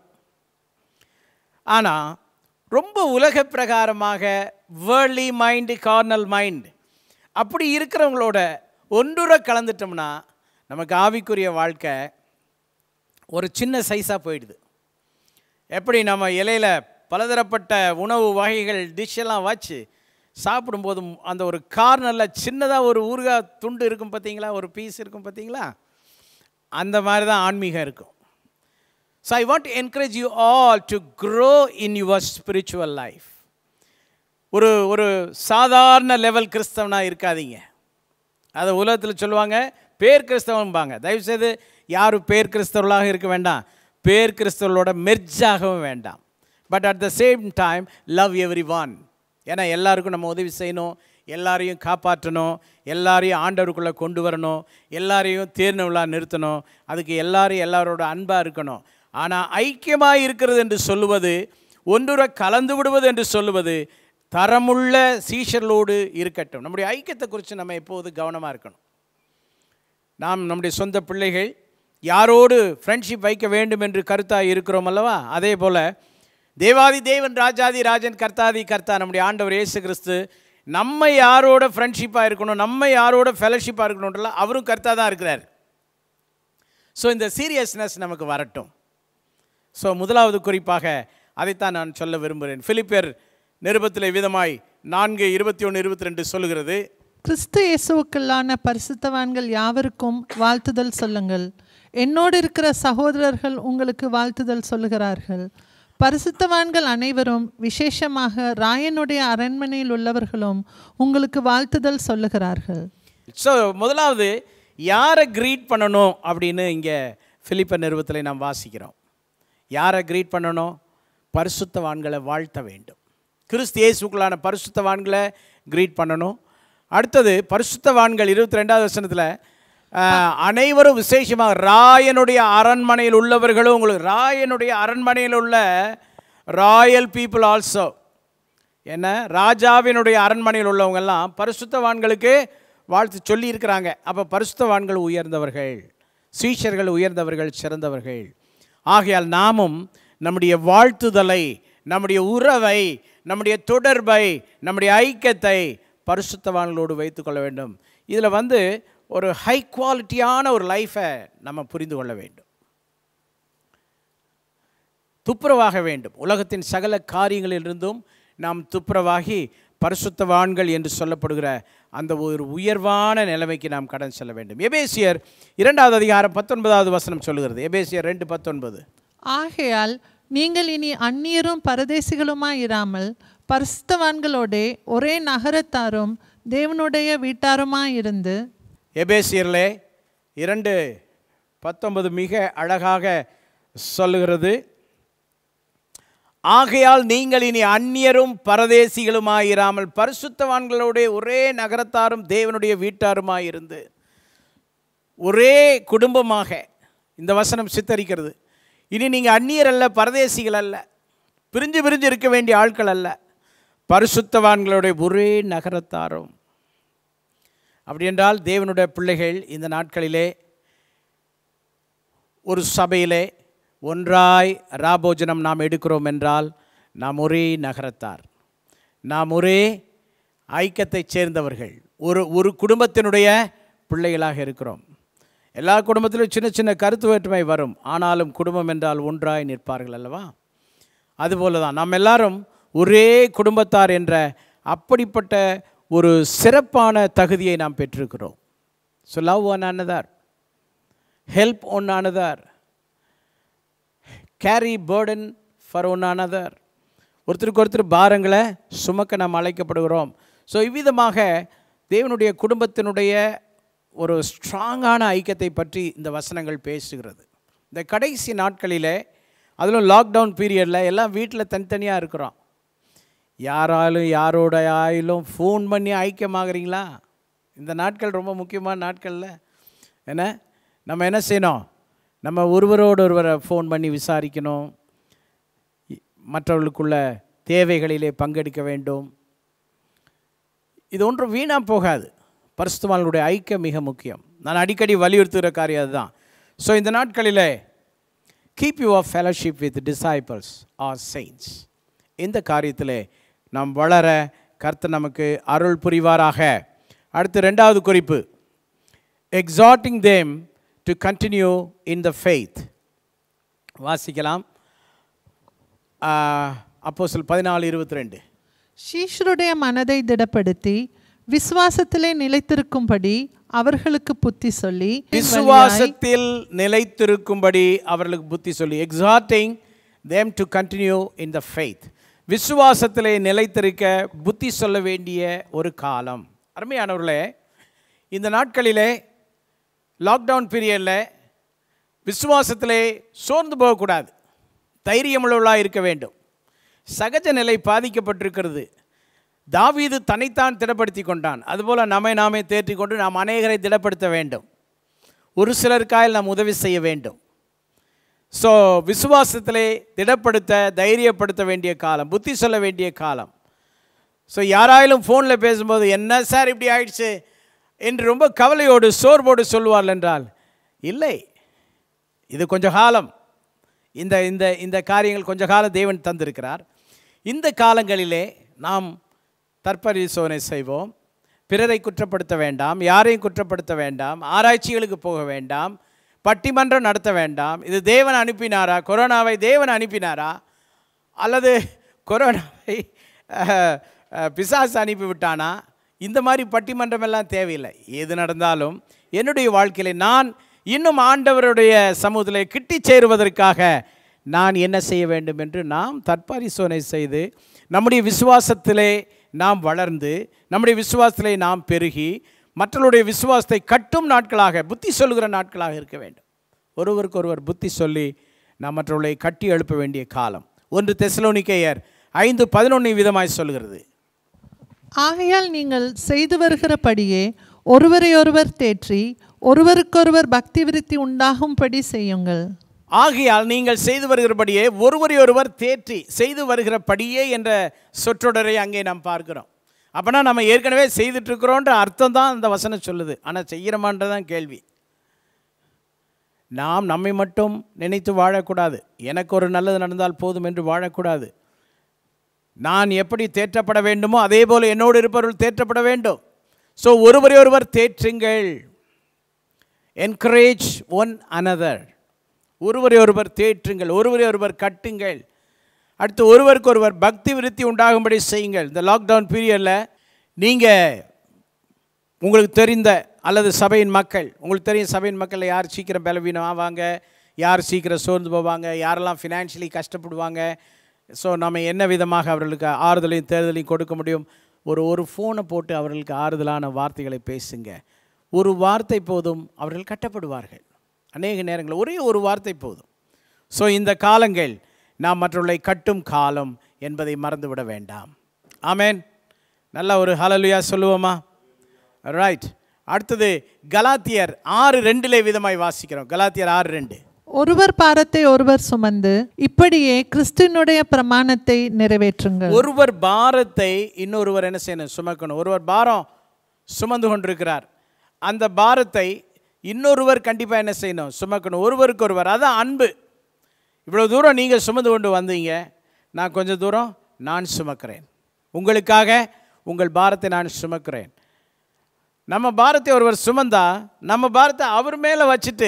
ஆனால் ரொம்ப உலக பிரகாரமாக வேர்லி மைண்டு கார்னல் மைண்ட் அப்படி இருக்கிறவங்களோட ஒன்றுற கலந்துட்டோம்னா நமக்கு ஆவிக்குரிய வாழ்க்கை ஒரு சின்ன சைஸாக போயிடுது எப்படி நம்ம இலையில் பலதரப்பட்ட உணவு வகைகள் டிஷ்ஷெல்லாம் வச்சு சாப்பிடும்போது அந்த ஒரு கார்னரில் சின்னதாக ஒரு ஊறுகாய் துண்டு இருக்கும் பார்த்தீங்களா ஒரு பீஸ் இருக்கும் பார்த்தீங்களா அந்த மாதிரி தான் ஆன்மீகம் இருக்கும் so I want encourage you all to grow in your spiritual life ஒரு ஒரு சாதாரண லெவல் கிறிஸ்தவனாக இருக்காதீங்க அதை உலகத்தில் சொல்லுவாங்க பேர் கிறிஸ்தவன்பாங்க தயவுசெய்து யாரும் பேர் கிறிஸ்தவர்களாக இருக்க வேண்டாம் பேர் கிறிஸ்தவர்களோட மெர்ஜாகவும் வேண்டாம் but at the same time love everyone ஏன்னா எல்லாருக்கும் நம்ம உதவி செய்யணும் எல்லாரையும் காப்பாற்றணும் எல்லாரையும் ஆண்டவருக்குள்ளே கொண்டு வரணும் எல்லாரையும் தேர்ந்த விழா நிறுத்தணும் அதுக்கு எல்லாரையும் எல்லாரோட அன்பாக இருக்கணும் ஆனால் ஐக்கியமாக இருக்கிறது என்று சொல்லுவது ஒன்றுற கலந்து விடுவது என்று சொல்லுவது தரமுள்ள சீஷர்களோடு இருக்கட்டும் நம்முடைய ஐக்கியத்தை குறித்து நம்ம எப்போது கவனமாக இருக்கணும் நாம் நம்முடைய சொந்த பிள்ளைகள் யாரோடு ஃப்ரெண்ட்ஷிப் வைக்க வேண்டும் என்று கருத்தாக இருக்கிறோம் அல்லவா அதே போல் தேவாதி தேவன் ராஜாதி ராஜன் கர்த்தாதி கர்த்தா நம்முடைய ஆண்டவர் இயேசு கிறிஸ்து நம்ம யாரோட ஃப்ரெண்ட்ஷிப்பாக இருக்கணும் நம்ம யாரோட ஃபெலோஷிப்பாக இருக்கணுன்றல அவரும் கர்த்தா தான் இருக்கிறார் ஸோ இந்த சீரியஸ்னஸ் நமக்கு வரட்டும் ஸோ முதலாவது குறிப்பாக அதைத்தான் நான் சொல்ல விரும்புகிறேன் பிலிப்பியர் நிருபத்தில் விதமாய் நான்கு இருபத்தி ஒன்று இருபத்தி ரெண்டு சொல்லுகிறது கிறிஸ்து இயேசுவுக்குள்ளான பரிசுத்தவான்கள் யாவருக்கும் வாழ்த்துதல் சொல்லுங்கள் என்னோடு இருக்கிற சகோதரர்கள் உங்களுக்கு வாழ்த்துதல் சொல்லுகிறார்கள் பரிசுத்தவான்கள் அனைவரும் விசேஷமாக ராயனுடைய அரண்மனையில் உள்ளவர்களும் உங்களுக்கு வாழ்த்துதல் சொல்லுகிறார்கள் ஸோ முதலாவது யாரை க்ரீட் பண்ணணும் அப்படின்னு இங்கே பிலிப்ப நிறுவத்தில் நாம் வாசிக்கிறோம் யாரை க்ரீட் பண்ணணும் பரிசுத்தவான்களை வாழ்த்த வேண்டும் கிறிஸ்து இயேசுக்குள்ளான பரிசுத்தவான்களை க்ரீட் பண்ணணும் அடுத்தது பரிசுத்தவான்கள் இருபத்தி ரெண்டாவது வசனத்தில் அனைவரும் விசேஷமாக ராயனுடைய அரண்மனையில் உள்ளவர்களும் உங்களுக்கு ராயனுடைய அரண்மனையில் உள்ள ராயல் பீப்புள் ஆல்சோ என்ன ராஜாவினுடைய அரண்மனையில் உள்ளவங்கெல்லாம் பரிசுத்தவான்களுக்கு வாழ்த்து சொல்லி இருக்கிறாங்க அப்போ பரிசுத்தவான்கள் உயர்ந்தவர்கள் சீஷர்கள் உயர்ந்தவர்கள் சிறந்தவர்கள் ஆகையால் நாமும் நம்முடைய வாழ்த்துதலை நம்முடைய உறவை நம்முடைய தொடர்பை நம்முடைய ஐக்கியத்தை பரிசுத்தவான்களோடு வைத்துக்கொள்ள வேண்டும் இதில் வந்து ஒரு ஹை குவாலிட்டியான ஒரு லைஃப்பை நம்ம புரிந்து கொள்ள வேண்டும் துப்புரவாக வேண்டும் உலகத்தின் சகல காரியங்களிலிருந்தும் நாம் துப்புரவாகி பரிசுத்தவான்கள் என்று சொல்லப்படுகிற அந்த ஒரு உயர்வான நிலைமைக்கு நாம் கடன் செல்ல வேண்டும் எபேசியர் இரண்டாவது அதிகாரம் பத்தொன்பதாவது வசனம் சொல்லுகிறது எபேசியர் ரெண்டு பத்தொன்பது ஆகையால் நீங்கள் இனி அந்நியரும் பரதேசிகளுமாய் இராமல் பரிசுத்தவான்களோடே ஒரே நகரத்தாரும் தேவனுடைய வீட்டாருமாய் இருந்து எபேசியரிலே இரண்டு பத்தொன்பது மிக அழகாக சொல்லுகிறது ஆகையால் நீங்கள் இனி அந்நியரும் பரதேசிகளுமாயிராமல் பரிசுத்தவான்களோட ஒரே நகரத்தாரும் தேவனுடைய வீட்டாருமாயிருந்து ஒரே குடும்பமாக இந்த வசனம் சித்தரிக்கிறது இனி நீங்கள் அந்நியர் அல்ல பரதேசிகள் அல்ல பிரிஞ்சு பிரிஞ்சு இருக்க வேண்டிய ஆட்கள் அல்ல பரிசுத்தவான்களுடைய ஒரே நகரத்தாரும் அப்படி என்றால் தேவனுடைய பிள்ளைகள் இந்த நாட்களிலே ஒரு சபையிலே ஒன்றாய் ராபோஜனம் நாம் எடுக்கிறோம் என்றால் நாம் ஒரே நகரத்தார் நாம் ஒரே ஐக்கியத்தைச் சேர்ந்தவர்கள் ஒரு ஒரு குடும்பத்தினுடைய பிள்ளைகளாக இருக்கிறோம் எல்லா குடும்பத்திலும் சின்ன சின்ன கருத்து வேற்றுமை வரும் ஆனாலும் குடும்பம் என்றால் ஒன்றாய் நிற்பார்கள் அல்லவா அதுபோல தான் நாம் எல்லாரும் ஒரே குடும்பத்தார் என்ற அப்படிப்பட்ட ஒரு சிறப்பான தகுதியை நாம் பெற்றிருக்கிறோம் so love one another help one another carry burden for one another ஒருத்தருக்கு ஒருத்தர் பாரங்களை சுமக்க நாம் அழைக்கப்படுகிறோம் ஸோ இவ்விதமாக தேவனுடைய குடும்பத்தினுடைய ஒரு ஸ்ட்ராங்கான ஐக்கியத்தை பற்றி இந்த வசனங்கள் பேசுகிறது இந்த கடைசி நாட்களிலே அதிலும் லாக்டவுன் பீரியடில் எல்லாம் வீட்டில் தனித்தனியாக இருக்கிறோம் யாராலும் யாரோட ஆயிலும் ஃபோன் பண்ணி ஐக்கியமாகறீங்களா இந்த நாட்கள் ரொம்ப முக்கியமான நாட்களில் என்ன நம்ம என்ன செய்யணும் நம்ம ஒருவரோடு ஒருவரை ஃபோன் பண்ணி விசாரிக்கணும் இ- மற்றவர்களுக்குள்ள தேவைகளிலே பங்கெடுக்க வேண்டும் இது ஒன்றும் வீணாக போகாது பரிசுத்தவான்களுடைய ஐக்கியம் மிக முக்கியம் நான் அடிக்கடி வலியுறுத்துகிற காரியம் அதுதான் ஸோ இந்த நாட்களிலே keep your fellowship with disciples or saints இந்த காரியத்திலே நாம் வளர கர்த்தர் நமக்கு அருள் புரிவாராக அடுத்து ரெண்டாவது குறிப்பு exhorting them to continue in the faith வாசிக்கலாம் அப்போ சொல் பதினாலு இருபத்தி ரெண்டு சீஷருடைய மனதை திடப்படுத்தி விசுவாசத்திலே நிலைத்திருக்கும்படி அவர்களுக்கு புத்தி சொல்லி விசுவாசத்தில் நிலைத்திருக்கும்படி அவர்களுக்கு புத்தி சொல்லி exhorting them to continue in the faith விசுவாசத்திலே நிலைத்திருக்க புத்தி சொல்ல வேண்டிய ஒரு காலம் அருமையானவர்களே இந்த நாட்களிலே லாக்டவுன் பீரியடில் விசுவாசத்திலே சோர்ந்து போகக்கூடாது தைரியமுள்ளவர்களாக இருக்க வேண்டும் சகஜ நிலை பாதிக்கப்பட்டிருக்கிறது தாவீது தன்னைத்தான் திடப்படுத்தி கொண்டான் அதுபோல் நம்மை நாமே தேற்றிக் கொண்டு நாம் அநேகரை திடப்படுத்த வேண்டும் ஒரு சிலருக்காயில் நாம் உதவி செய்ய வேண்டும் ஸோ விசுவாசத்திலே திடப்படுத்த தைரியப்படுத்த வேண்டிய காலம் புத்தி சொல்ல வேண்டிய காலம் ஸோ யாராயிலும் ஃபோனில் பேசும்போது என்ன சார் இப்படி ஆயிடுச்சு என்று ரொம்ப கவலையோடு சோர்வோடு சொல்வார்கள் என்றால் இல்லை இது கொஞ்சம் காலம் இந்த இந்த இந்த காரியங்கள் கொஞ்ச காலம் தேவன் தந்திருக்கிறார் இந்த காலங்களிலே நாம் தற்பரிசோதனை செய்வோம் பிறரை குற்றப்படுத்த வேண்டாம் யாரையும் குற்றப்படுத்த வேண்டாம் ஆராய்ச்சிகளுக்கு போக வேண்டாம் பட்டிமன்றம் நடத்த வேண்டாம் இது தேவன் அனுப்பினாரா கொரோனாவை தேவன் அனுப்பினாரா அல்லது கொரோனாவை அஹ், அஹ், பிசாசு அனுப்பி விட்டானா இந்த மாதிரி பட்டிமன்றம் எல்லாம் தேவையில்லை எது நடந்தாலும் என்னுடைய வாழ்க்கையில நான் இன்னும் ஆண்டவருடைய சமூகத்தில் கிட்டி சேருவதற்காக நான் என்ன செய்ய வேண்டும் என்று நாம் தற்பரிசோதனை செய்து நம்முடைய விசுவாசத்திலே நாம் வளர்ந்து நம்முடைய விசுவாசத்திலே நாம் பெருகி மற்றவருடைய விசுவாசத்தை கட்டும் நாட்களாக புத்தி சொல்லுகிற நாட்களாக இருக்க வேண்டும் ஒருவருக்கு ஒருவர் புத்தி சொல்லி நாம் மற்றவர்களை கட்டி எழுப்ப வேண்டிய காலம் ஒன்று தெசலோனிக்கேயர் ஐந்து பதினொன்று விதமாய் சொல்கிறது ஆகையால் நீங்கள் செய்து வருகிறபடியே ஒருவரையொருவர் தேற்றி ஒருவருக்கொருவர் பக்தி விருத்தி உண்டாகும்படி செய்யுங்கள் ஆகையால் நீங்கள் செய்து வருகிறபடியே ஒருவரை ஒருவர் தேற்றி செய்து வருகிறபடியே என்ற சொற்றொடரை அங்கே நாம் பார்க்கிறோம் அப்போனா நம்ம ஏற்கனவே செய்துட்ருக்குறோன்ற அர்த்தம் தான் அந்த வசனம் சொல்லுது ஆனால் செய்கிறோமான்றதான் கேள்வி நாம் நம்மை மட்டும் நினைத்து வாழக்கூடாது எனக்கு ஒரு நல்லது நடந்தால் போதும் என்று வாழக்கூடாது நான் எப்படி தேற்றப்பட வேண்டுமோ அதே போல் என்னோடு இருப்பவர்கள் தேற்றப்பட வேண்டும் ஸோ ஒருவரை ஒருவர் தேற்றுங்கள் என்கரேஜ் ஒன் another ஒருவரை ஒருவர் தேற்றுங்கள் ஒருவரை ஒருவர் கட்டுங்கள் அடுத்து ஒருவருக்கு ஒருவர் பக்தி விருத்தி உண்டாகும்படி செய்யுங்கள் இந்த லாக்டவுன் பீரியடில் நீங்கள் உங்களுக்கு தெரிந்த அல்லது சபையின் மக்கள் உங்களுக்கு தெரியும் சபையின் மக்கள் யார் சீக்கிரம் பலவீனம் ஆவாங்க யார் சீக்கிரம் சோர்ந்து போவாங்க யாரெல்லாம் ஃபினான்ஷியலி கஷ்டப்படுவாங்க ஸோ நம்ம என்ன விதமாக அவர்களுக்கு ஆறுதலையும் தேர்தலையும் கொடுக்க முடியும் ஒரு ஒரு ஃபோனை போட்டு அவர்களுக்கு ஆறுதலான வார்த்தைகளை பேசுங்க ஒரு வார்த்தை போதும் அவர்கள் கட்டப்படுவார்கள் அநேக நேரங்களில் ஒரே ஒரு வார்த்தை போதும் ஸோ இந்த காலங்கள் நாம் மற்றவர்களை கட்டும் காலம் என்பதை மறந்துவிட வேண்டாம் ஆமென் நல்ல ஒரு ஹலலுயா சொல்லுவோமா ரைட் அடுத்தது கலாத்தியர் ஆறு ரெண்டிலே விதமாய் வாசிக்கிறோம் கலாத்தியர் ஆறு ரெண்டு ஒருவர் பாரத்தை ஒருவர் சுமந்து இப்படியே கிறிஸ்துவினுடைய பிரமாணத்தை நிறைவேற்றுங்கள் ஒருவர் பாரத்தை இன்னொருவர் என்ன செய்யணும் சுமக்கணும் ஒருவர் பாரம் சுமந்து கொண்டிருக்கிறார் அந்த பாரத்தை இன்னொருவர் கண்டிப்பாக என்ன செய்யணும் சுமக்கணும் ஒருவருக்கு ஒருவர் அதான் அன்பு இவ்வளோ தூரம் நீங்கள் சுமந்து கொண்டு வந்தீங்க நான் கொஞ்சம் தூரம் நான் சுமக்கிறேன் உங்களுக்காக உங்கள் பாரத்தை நான் சுமக்கிறேன் நம்ம பாரத்தை ஒருவர் சுமந்தா நம்ம பாரத்தை அவர் மேலே வச்சுட்டு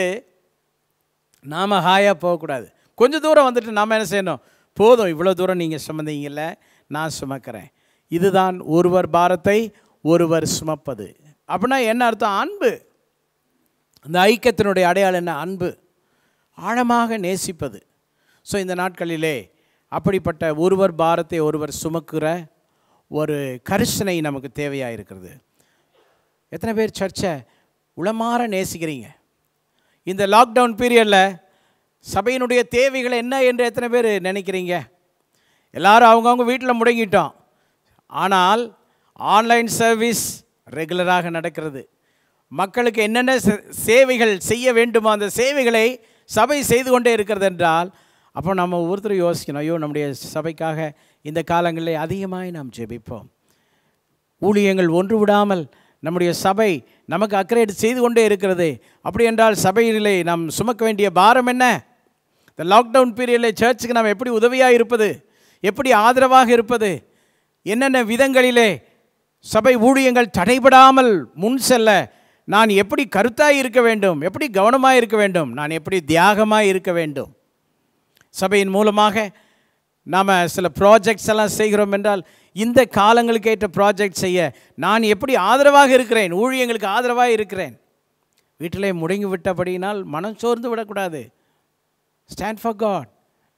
நாம் ஹாயாக போகக்கூடாது கொஞ்சம் தூரம் வந்துட்டு நாம் என்ன செய்யணும் போதும் இவ்வளோ தூரம் நீங்கள் சுமந்தீங்கல்ல நான் சுமக்கிறேன் இதுதான் ஒருவர் பாரத்தை ஒருவர் சுமப்பது அப்படின்னா என்ன அர்த்தம் அன்பு அந்த ஐக்கியத்தினுடைய அடையாளம் என்ன அன்பு ஆழமாக நேசிப்பது ஸோ இந்த நாட்களிலே அப்படிப்பட்ட ஒருவர் பாரத்தை ஒருவர் சுமக்கிற ஒரு கரிசனை நமக்கு தேவையாக இருக்கிறது எத்தனை பேர் சர்ச்சை உளமாற நேசிக்கிறீங்க இந்த லாக்டவுன் பீரியடில் சபையினுடைய தேவைகள் என்ன என்று எத்தனை பேர் நினைக்கிறீங்க எல்லாரும் அவங்கவுங்க வீட்டில் முடங்கிட்டோம் ஆனால் ஆன்லைன் சர்வீஸ் ரெகுலராக நடக்கிறது மக்களுக்கு என்னென்ன சே- சேவைகள் செய்ய வேண்டுமோ அந்த சேவைகளை சபை செய்து கொண்டே இருக்கிறது என்றால் அப்போ நம்ம ஒவ்வொருத்தரும் யோசிக்கணும் ஐயோ நம்முடைய சபைக்காக இந்த காலங்களில் அதிகமாய் நாம் ஜெபிப்போம் ஊழியங்கள் ஒன்று விடாமல் நம்முடைய சபை நமக்கு அக்கறையீடு செய்து கொண்டே இருக்கிறது அப்படி என்றால் சபையிலே நாம் சுமக்க வேண்டிய பாரம் என்ன இந்த லாக்டவுன் பீரியடில் சர்ச்சுக்கு நாம் எப்படி உதவியாக இருப்பது எப்படி ஆதரவாக இருப்பது என்னென்ன விதங்களிலே சபை ஊழியங்கள் தடைபடாமல் முன் செல்ல நான் எப்படி கருத்தாய் இருக்க வேண்டும் எப்படி கவனமாக இருக்க வேண்டும் நான் எப்படி தியாகமாக இருக்க வேண்டும் சபையின் மூலமாக நாம் சில ப்ராஜெக்ட்ஸ் எல்லாம் செய்கிறோம் என்றால் இந்த காலங்களுக்கு ஏற்ற ப்ராஜெக்ட் செய்ய நான் எப்படி ஆதரவாக இருக்கிறேன் ஊழியங்களுக்கு ஆதரவாக இருக்கிறேன் வீட்டிலே முடங்கி விட்டபடியினால் மனம் சோர்ந்து விடக்கூடாது stand for God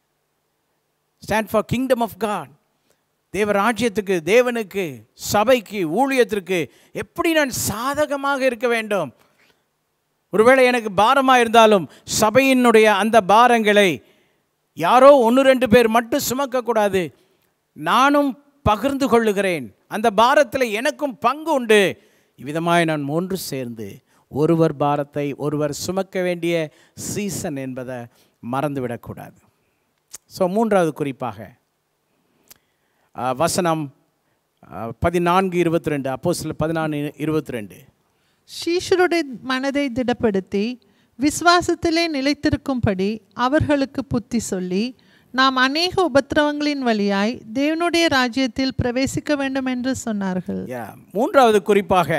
stand for kingdom of God தேவ ராஜ்யத்துக்கு தேவனுக்கு சபைக்கு ஊழியத்திற்கு எப்படி நான் சாதகமாக இருக்க வேண்டும் ஒருவேளை எனக்கு பாரமாக இருந்தாலும் சபையினுடைய அந்த பாரங்களை யாரோ ஒன்று ரெண்டு பேர் மட்டும் சுமக்கக்கூடாது நானும் பகிர்ந்து கொள்ளுகிறேன் அந்த பாரத்தில் எனக்கும் பங்கு உண்டு இவ்விதமாய் நான் ஒன்று சேர்ந்து ஒருவர் பாரத்தை ஒருவர் சுமக்க வேண்டிய சீசன் என்பதை மறந்துவிடக்கூடாது ஸோ மூன்றாவது குறிப்பாக அஹ், வசனம் அஹ், பதினான்கு இருபத்தி ரெண்டு அப்போ சில பதினான்கு இருபத்தி ரெண்டு சீஷருடைய மனதை திடப்படுத்தி விசுவாசத்திலே நிலைத்திருக்கும்படி அவர்களுக்கு புத்தி சொல்லி நாம் அநேக உபத்திரவங்களின் வழியாய் தேவனுடைய ராஜ்யத்தில் பிரவேசிக்க வேண்டும் என்று சொன்னார்கள் Yeah. மூன்றாவது குறிப்பாக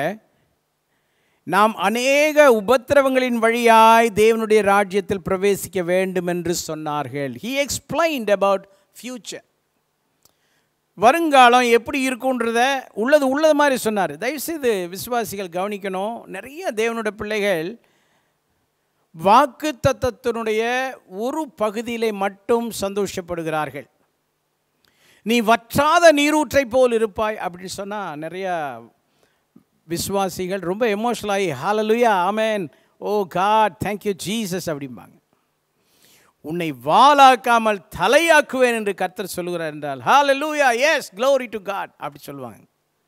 நாம் அநேக உபத்திரவங்களின் வழியாய் தேவனுடைய ராஜ்யத்தில் பிரவேசிக்க வேண்டும் என்று சொன்னார்கள் ஹி எக்ஸ்பிளைன்ட் அபவுட் ஃபியூச்சர் வருங்காலம் எப்படி இருக்குன்றத உள்ளது உள்ளது மாதிரி சொன்னார் தயவுசெய்து விசுவாசிகள் கவனிக்கணும் நிறைய தேவனுடைய பிள்ளைகள் வாக்கு தத்தத்தினுடைய ஒரு பகுதியிலே மட்டும் சந்தோஷப்படுகிறார்கள் நீ வற்றாத நீரூற்றை போல் இருப்பாய் அப்படின்னு சொன்னால் நிறையா விசுவாசிகள் ரொம்ப எமோஷனல் ஆகி hallelujah amen oh God thank you Jesus அப்படிம்பாங்க உன்னை வாளாக்காமல் தலையாக்குவேன் என்று கர்த்தர் சொல்லுகிறார் என்றால் hallelujah yes glory to God அப்படி சொல்லுவாங்க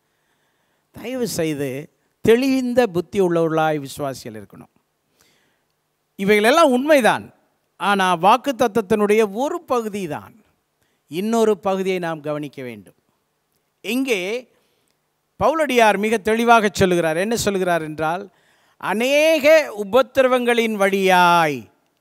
தயவு செய்து தெளிந்த புத்தி உள்ளவர்களாய் விசுவாசிகள் இருக்கணும் இவைகளெல்லாம் உண்மைதான் ஆனால் வாக்கு தத்தத்தினுடைய ஒரு பகுதி தான் இன்னொரு பகுதியை நாம் கவனிக்க வேண்டும் இங்கே பவுலடியார் மிக தெளிவாக சொல்லுகிறார் என்ன சொல்லுகிறார் என்றால் அநேக உபத்திரவங்களின் வழியாய்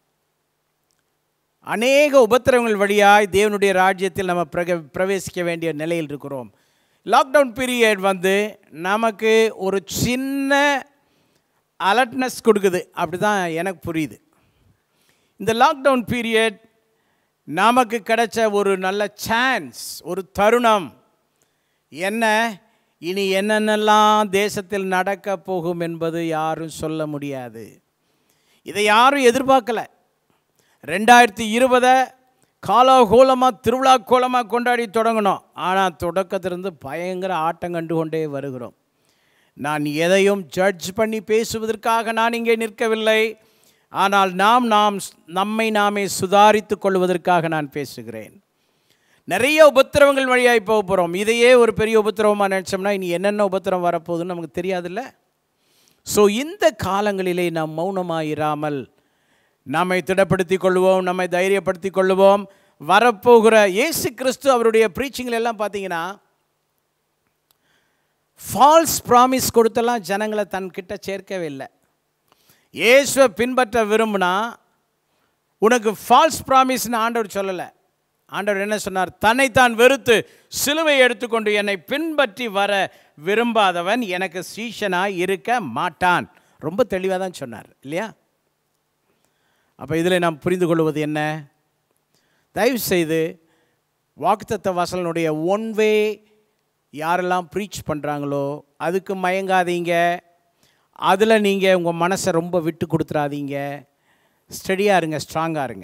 அநேக உபத்திரவங்கள் வழியாய் தேவனுடைய ராஜ்யத்தில் நம்ம பிரக பிரவேசிக்க வேண்டிய நிலையில் இருக்கிறோம் லாக்டவுன் பீரியட் வந்து நமக்கு ஒரு சின்ன அலர்ட்னஸ் கொடுக்குது அப்படி தான் எனக்கு புரியுது இந்த லாக்டவுன் பீரியட் நமக்கு கிடைச்ச ஒரு நல்ல சான்ஸ் ஒரு தருணம் என்ன இனி என்னென்னலாம் தேசத்தில் நடக்க போகும் என்பது யாரும் சொல்ல முடியாது இதை யாரும் எதிர்பார்க்கல ரெண்டாயிரத்தி இருபதை காலகோலமாக திருவிழா கோலமாக கொண்டாடி தொடங்கணும் ஆனால் தொடக்கத்திலிருந்து பயங்கர ஆட்டம் கண்டு கொண்டே வருகிறோம் நான் எதையும் ஜட்ஜ் பண்ணி பேசுவதற்காக நான் இங்கே நிற்கவில்லை ஆனால் நாம் நாம் நம்மை நாமே சுதாரித்து கொள்வதற்காக நான் பேசுகிறேன் நிறைய உபத்திரவங்கள் வழியாகி போக போகிறோம் இதையே ஒரு பெரிய உபத்திரவமாக நினச்சோம்னா இனி என்னென்ன உபத்திரம் வரப்போகுதுன்னு நமக்கு தெரியாதுல்ல ஸோ இந்த காலங்களிலே நாம் மௌனமாக இராமல் நம்மை திடப்படுத்திக் கொள்வோம் நம்மை தைரியப்படுத்திக் கொள்வோம் வரப்போகிற இயேசு கிறிஸ்து அவருடைய ப்ரீச்சிங்கில் எல்லாம் பார்த்தீங்கன்னா ஃபால்ஸ் ப்ராமிஸ் கொடுத்தெல்லாம் ஜனங்களை தன்கிட்ட சேர்க்கவே இல்லை இயேசுவை பின்பற்ற விரும்பினா உனக்கு ஃபால்ஸ் ப்ராமிஸ்னு ஆண்டவர் சொல்லலை ஆண்டவர் என்ன சொன்னார் தன்னைத்தான் வெறுத்து சிலுவை எடுத்துக்கொண்டு என்னை பின்பற்றி வர விரும்பாதவன் எனக்கு சீஷனாய் இருக்க மாட்டான் ரொம்ப தெளிவாக தான் சொன்னார் இல்லையா அப்போ இதில் நாம் புரிந்து கொள்வது என்ன தயவு செய்து வாக்குத்தத்த வாசலனுடைய ஒன் வே யாரெல்லாம் ப்ரீச் பண்ணுறாங்களோ அதுக்கு மயங்காதீங்க அதில் நீங்கள் உங்கள் மனசை ரொம்ப விட்டு கொடுத்துறாதீங்க ஸ்டடியாக இருங்க ஸ்ட்ராங்காக இருங்க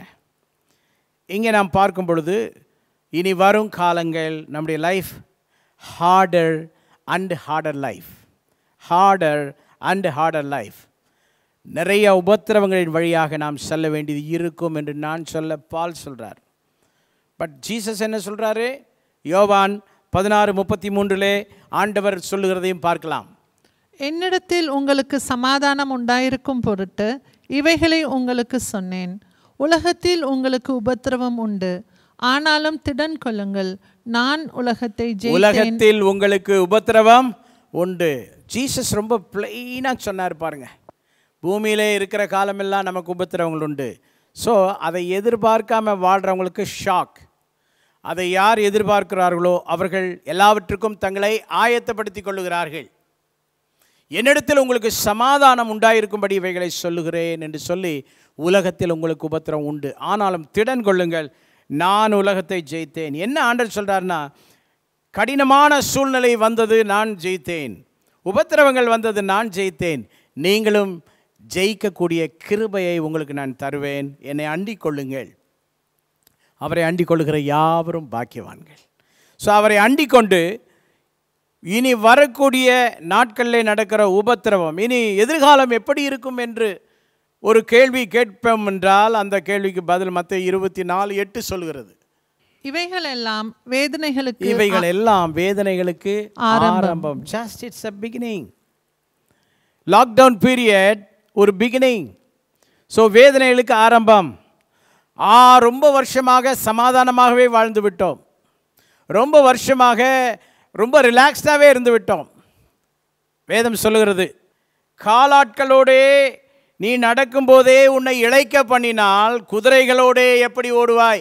இங்கே நாம் பார்க்கும் பொழுது இனி வரும் காலங்கள் நம்முடைய life harder and harder life harder and harder life நிறைய உபத்திரவங்களின் வழியாக நாம் செல்ல வேண்டியது இருக்கும் என்று நான் சொல்ல பால் சொல்கிறார் பட் ஜீசஸ் என்ன சொல்கிறாரு யோவான் பதினாறு முப்பத்தி மூன்றிலே ஆண்டவர் சொல்லுகிறதையும் பார்க்கலாம் என்னிடத்தில் உங்களுக்கு சமாதானம் உண்டாயிருக்கும் பொருட்டு இவைகளை உங்களுக்கு சொன்னேன் உலகத்தில் உங்களுக்கு உபத்திரவம் உண்டு ஆனாலும் திடன் கொள்ளுங்கள் நான் உலகத்தை ஜெயித்தேன் உலகத்தில் உங்களுக்கு உபத்திரவம் உண்டு ஜீசஸ் ரொம்ப பிளெயினாக சொன்னார் பாருங்க பூமியிலே இருக்கிற காலமெல்லாம் நமக்கு உபத்திரவங்கள் உண்டு ஸோ அதை எதிர்பார்க்காம வாழ்கிறவங்களுக்கு ஷாக் அதை யார் எதிர்பார்க்கிறார்களோ அவர்கள் எல்லாவற்றுக்கும் தங்களை ஆயத்தப்படுத்திக் கொள்ளுகிறார்கள் என்னிடத்தில் உங்களுக்கு சமாதானம் உண்டாயிருக்கும்படி இவைகளை சொல்லுகிறேன் என்று சொல்லி உலகத்தில் உங்களுக்கு உபத்திரம் உண்டு ஆனாலும் திடன் கொள்ளுங்கள் நான் உலகத்தை ஜெயித்தேன் என்ன ஆண்டர் சொல்கிறார்னா கடினமான சூழ்நிலை வந்தது நான் ஜெயித்தேன் உபத்திரவங்கள் வந்தது நான் ஜெயித்தேன் நீங்களும் ஜெயிக்கக்கூடிய கிருபையை உங்களுக்கு நான் தருவேன் என்னை அண்டிக் கொள்ளுங்கள் அவரை அண்டிக் கொள்ளுகிற யாவரும் பாக்கியவான்கள் ஸோ அவரை அண்டிக் கொண்டு இனி வரக்கூடிய நாட்களில் நடக்கிற உபத்திரவம் இனி எதிர்காலம் எப்படி இருக்கும் என்று ஒரு கேள்வி கேட்போம் என்றால் அந்த கேள்விக்கு பதில் மற்ற இருபத்தி நாலு எட்டு சொல்கிறது இவைகள் எல்லாம் வேதனைகளுக்கு இவைகள் எல்லாம் வேதனைகளுக்கு ஆரம்பம். ஆரம்பம் just it's a beginning lockdown period ஒரு பிகினிங் ஸோ வேதனைகளுக்கு ஆரம்பம் ஆ ரொம்ப வருஷமாக சமாதானமாகவே வாழ்ந்து விட்டோம் ரொம்ப வருஷமாக ரொம்ப ரிலாக்ஸ்டாகவே இருந்து விட்டோம் வேதம் சொல்லுகிறது காலாட்களோடே நீ நடக்கும்போதே உன்னை இழைக்க பண்ணினால் குதிரைகளோடே எப்படி ஓடுவாய்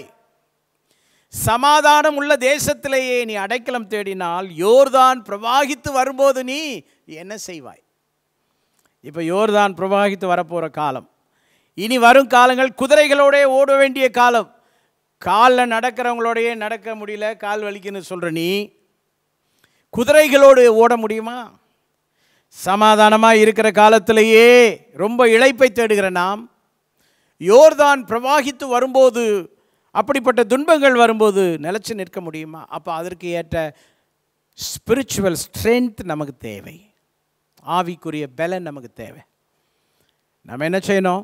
சமாதானம் உள்ள தேசத்திலேயே நீ அடைக்கலம் தேடினால் யோர்தான் பிரவாகித்து வரும்போது நீ என்ன செய்வாய் இப்போ யோர்தான் பிரவாகித்து வரப்போகிற காலம் இனி வரும் காலங்கள் குதிரைகளோடே ஓட வேண்டிய காலம் காலில் நடக்கிறவங்களோடையே நடக்க முடியல கால் வலிக்குன்னு சொல்கிற நீ குதிரைகளோடு ஓட முடியுமா சமாதானமாக இருக்கிற காலத்திலேயே ரொம்ப இழைப்பை தேடுகிற நாம் யோர்தான் பிரவாகித்து வரும்போது அப்படிப்பட்ட துன்பங்கள் வரும்போது நிலச்சி நிற்க முடியுமா அப்போ அதற்கு ஏற்ற ஸ்பிரிச்சுவல் ஸ்ட்ரென்த் நமக்கு தேவை ஆவிக்குரிய பலன் நமக்கு தேவை நம்ம என்ன செய்யணும்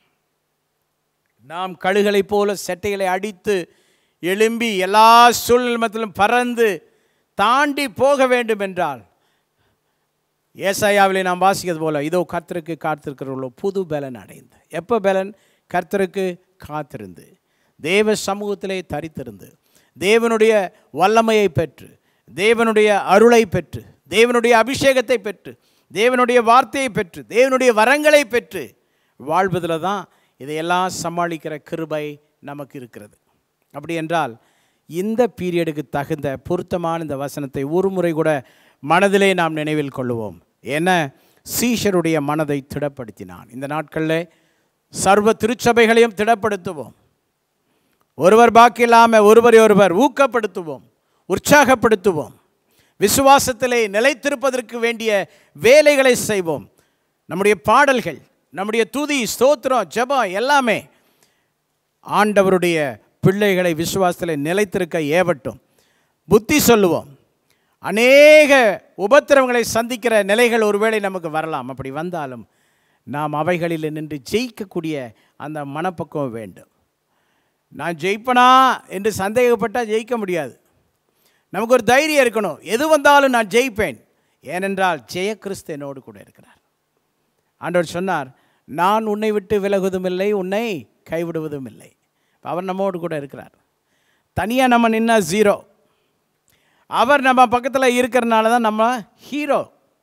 நாம் கழுகளைப் போல செட்டைகளை அடித்து எழும்பி எல்லா சூழ்நிலத்திலும் பறந்து தாண்டி போக வேண்டும் என்றால் ஏசாயாவிலே நாம் வாசிக்கிறது போல இதோ கர்த்தருக்கு காத்திருக்கிறவர்களோ புது பலன் அடைந்து எப்போ பலன் கர்த்தருக்கு காத்திருந்து தேவ சமூகத்திலே தரித்திருந்து தேவனுடைய வல்லமையை பெற்று தேவனுடைய அருளை பெற்று தேவனுடைய அபிஷேகத்தை பெற்று தேவனுடைய வார்த்தையை பெற்று தேவனுடைய வரங்களை பெற்று வாழ்வதில் தான் இதையெல்லாம் சமாளிக்கிற கிருபை நமக்கு இருக்கிறது அப்படி என்றால் இந்த பீரியடுக்கு தகுந்த பொருத்தமான இந்த வசனத்தை ஒரு முறை கூட மனதிலே நாம் நினைவில் கொள்ளுவோம் என்ன சீஷருடைய மனதை திடப்படுத்தினான் இந்த நாட்களில் சர்வ திருச்சபைகளையும் திடப்படுத்துவோம் ஒருவர் பாக்கி இல்லாமல் ஒருவரை ஒருவர் ஊக்கப்படுத்துவோம் உற்சாகப்படுத்துவோம் விசுவாசத்திலே நிலைத்திருப்பதற்கு வேண்டிய வேலைகளை செய்வோம் நம்முடைய பாடல்கள் நம்முடைய துதி ஸ்தோத்திரம் ஜெபம் எல்லாமே ஆண்டவருடைய பிள்ளைகளை விசுவாசத்தில் நிலைத்திருக்க ஏவட்டும் புத்தி சொல்லுவோம் அநேக உபத்திரவங்களை சந்திக்கிற நிலைகள் ஒருவேளை நமக்கு வரலாம் அப்படி வந்தாலும் நாம் அவைகளில் நின்று ஜெயிக்கக்கூடிய அந்த மனப்பக்குவம் வேண்டும் நான் ஜெயிப்பனா என்று சந்தேகப்பட்டால் ஜெயிக்க முடியாது நமக்கு ஒரு தைரியம் இருக்கணும் எது வந்தாலும் நான் ஜெயிப்பேன் ஏனென்றால் ஜெய கிறிஸ்து என்னோடு கூட இருக்கிறார் ஆண்டவர் சொன்னார் நான் உன்னை விட்டு விலகுவதும் இல்லை உன்னை கைவிடுவதும் இல்லை அவர் நம்மோடு கூட இருக்கிறார் தனியாக நம்ம நின்னா ஜீரோ அவர் நம்ம பக்கத்தில் இருக்கிறனால தான் நம்ம hero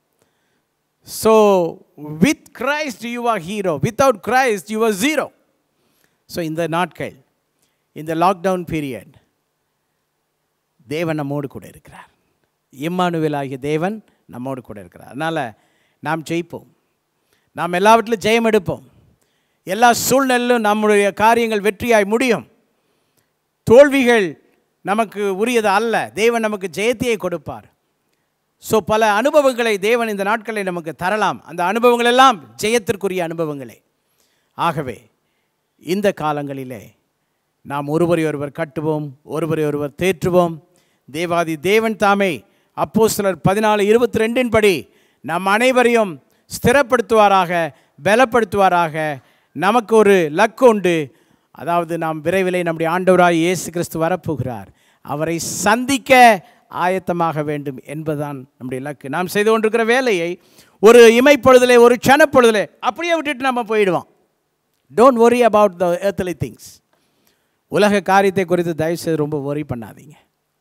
so with Christ you are hero without Christ you are zero so இந்த நாட்கள் இந்த லாக்டவுன் பீரியட் தேவன் நம்மோடு கூட இருக்கிறார் இம்மானுவேல் ஆகிய தேவன் நம்மோடு கூட இருக்கிறார் அதனால் நாம் ஜெயிப்போம் நாம் எல்லாவற்றிலும் ஜெயம் எடுப்போம் எல்லா சூழ்நிலையிலும் நம்முடைய காரியங்கள் வெற்றியாய் முடியும் தோல்விகள் நமக்கு உரியது அல்ல தேவன் நமக்கு ஜெயத்தையே கொடுப்பார் ஸோ பல அனுபவங்களை தேவன் இந்த நாட்களில் நமக்கு தரலாம் அந்த அனுபவங்கள் எல்லாம் ஜெயத்திற்குரிய அனுபவங்களே ஆகவே இந்த காலங்களிலே நாம் ஒருவரை ஒருவர் கட்டுவோம் ஒருவரை ஒருவர் தேற்றுவோம் தேவாதி தேவன் தாமே அப்போ சிலர் பதினாலு இருபத்தி ரெண்டின் படி நம் அனைவரையும் ஸ்திரப்படுத்துவாராக பலப்படுத்துவாராக நமக்கு ஒரு லக்கு உண்டு அதாவது நாம் விரைவிலே நம்முடைய ஆண்டவராய் இயேசு கிறிஸ்து வரப்போகிறார் அவரை சந்திக்க ஆயத்தமாக வேண்டும் என்பதுதான் நம்முடைய இலக்கு நாம் செய்து கொண்டிருக்கிற வேலையை ஒரு இமைப்பொழுதிலே ஒரு க்ஷணப்பொழுதிலே அப்படியே விட்டுட்டு நம்ம போயிடுவோம் don't worry about the earthly things உலக காரியத்தை குறித்து தயவுசெய்து ரொம்ப worry பண்ணாதீங்க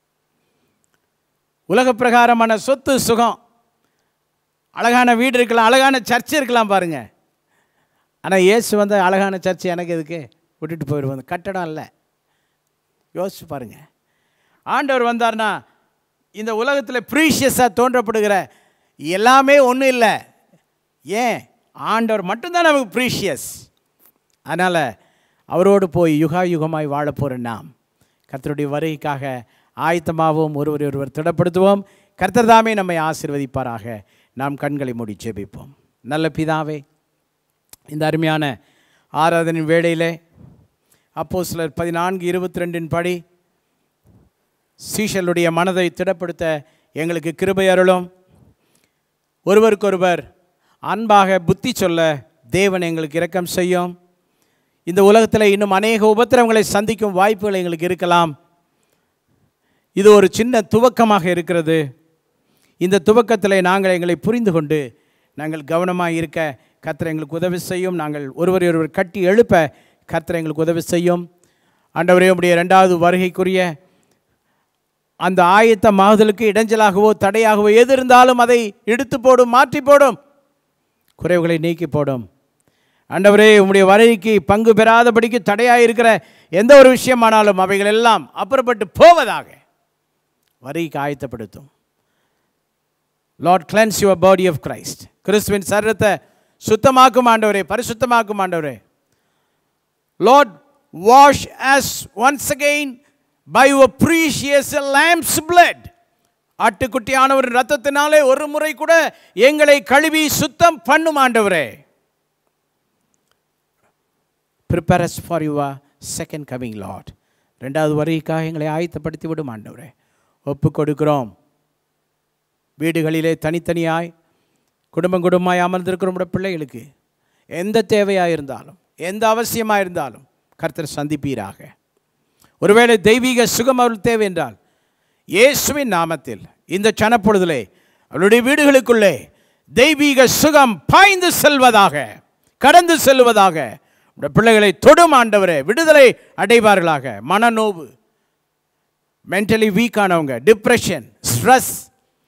உலக பிரகாரமான சொத்து சுகம் அழகான வீடு இருக்கலாம் அழகான சர்ச் இருக்கலாம் பாருங்க ஆனால் இயேசு வந்து அழகான சர்ச் எனக்கு எதுக்கு விட்டுட்டு போயிடுவோம் கட்டடம் இல்லை யோசிச்சு பாருங்க ஆண்டவர் வந்தார்னா இந்த உலகத்தில் ப்ரீஷியஸாக தோன்றப்படுகிற எல்லாமே ஒன்றும் இல்லை ஏன் ஆண்டவர் மட்டும்தான் நமக்கு ப்ரீஷியஸ் அதனால் அவரோடு போய் யுகா யுகமாய் வாழப் போகிற நாம் கர்த்தருடைய வருகைக்காக ஆயத்தமாகவும் ஒருவரை ஒருவர் திடப்படுத்துவோம் கர்த்தர் தாமே நம்மை ஆசீர்வதிப்பாராக நாம் கண்களை மூடி ஜெபிப்போம் நல்ல பிதாவே இந்த அருமையான ஆராதனை வேளையிலே அப்போ சிலர் பதினான்கு இருபத்தி ரெண்டின் படி சீஷலுடைய மனதை திடப்படுத்த எங்களுக்கு கிருபை அருளும் ஒருவருக்கொருவர் அன்பாக புத்தி சொல்ல தேவன் எங்களுக்கு இரக்கம் செய்யும் இந்த உலகத்தில் இன்னும் அநேக உபத்திரவங்களை சந்திக்கும் வாய்ப்புகள் எங்களுக்கு இருக்கலாம் இது ஒரு சின்ன துவக்கமாக இருக்கிறது இந்த துவக்கத்தில் நாங்கள் எங்களை புரிந்து கொண்டு நாங்கள் கவனமாக இருக்க கர்த்தர் எங்களுக்கு உதவி செய்யும் நாங்கள் ஒருவரை ஒருவர் கட்டி எழுப்ப கர்த்தர் எங்களுக்கு உதவி செய்யும் ஆண்டவரே உடைய ரெண்டாவது வருகைக்குரிய அந்த ஆயத்த மாறுதலுக்கு இடைஞ்சலாகவோ தடையாகவோ எது இருந்தாலும் அதை இடித்து போடும் மாற்றி போடும் குறைவுகளை நீக்கி போடும் ஆண்டவரே உம்முடைய வருகைக்கு பங்கு பெறாதபடிக்கு தடையாக இருக்கிற எந்த ஒரு விஷயமானாலும் அவைகள் எல்லாம் அப்புறப்பட்டு போவதாக வருகைக்கு ஆயத்தப்படுத்தும் Lord cleanse your body of Christ கிறிஸ்துவின் சரீரத்தை சுத்தமாக்கும் ஆண்டவரே பரிசுத்தமாக்கும் ஆண்டவரே Lord wash us once again by your precious lamps blood ஆட்டுக்குட்டியானவர் ரத்தத்தினாலே ஒரு முறை கூட எங்களை கழுவி சுத்தம் பண்ணும் ஆண்டவரே prepare us for your second coming Lord ரெண்டாவது வருகைக்காக எங்களை ஆயத்தப்படுத்தி விடும் ஆண்டவரே ஒப்பு கொடுக்கிறோம் வீடுகளிலே தனித்தனியாய் குடும்பம் குடும்பமாய் அமர்ந்திருக்கிற நம்முடைய பிள்ளைகளுக்கு எந்த தேவையாக இருந்தாலும் எந்த அவசியமாக இருந்தாலும் கர்த்தர் சந்திப்பீராக ஒருவேளை தெய்வீக சுகம் அவர்கள் தேவை என்றால் இயேசுவின் நாமத்தில் இந்த சனப்பொழுதிலே அவருடைய வீடுகளுக்குள்ளே தெய்வீக சுகம் பாய்ந்து செல்வதாக கடந்து செல்வதாக உடைய பிள்ளைகளை தொடும் ஆண்டவரே விடுதலை அடைவார்களாக மனநோவு மென்டலி வீக்கானவங்க டிப்ரெஷன் ஸ்ட்ரெஸ்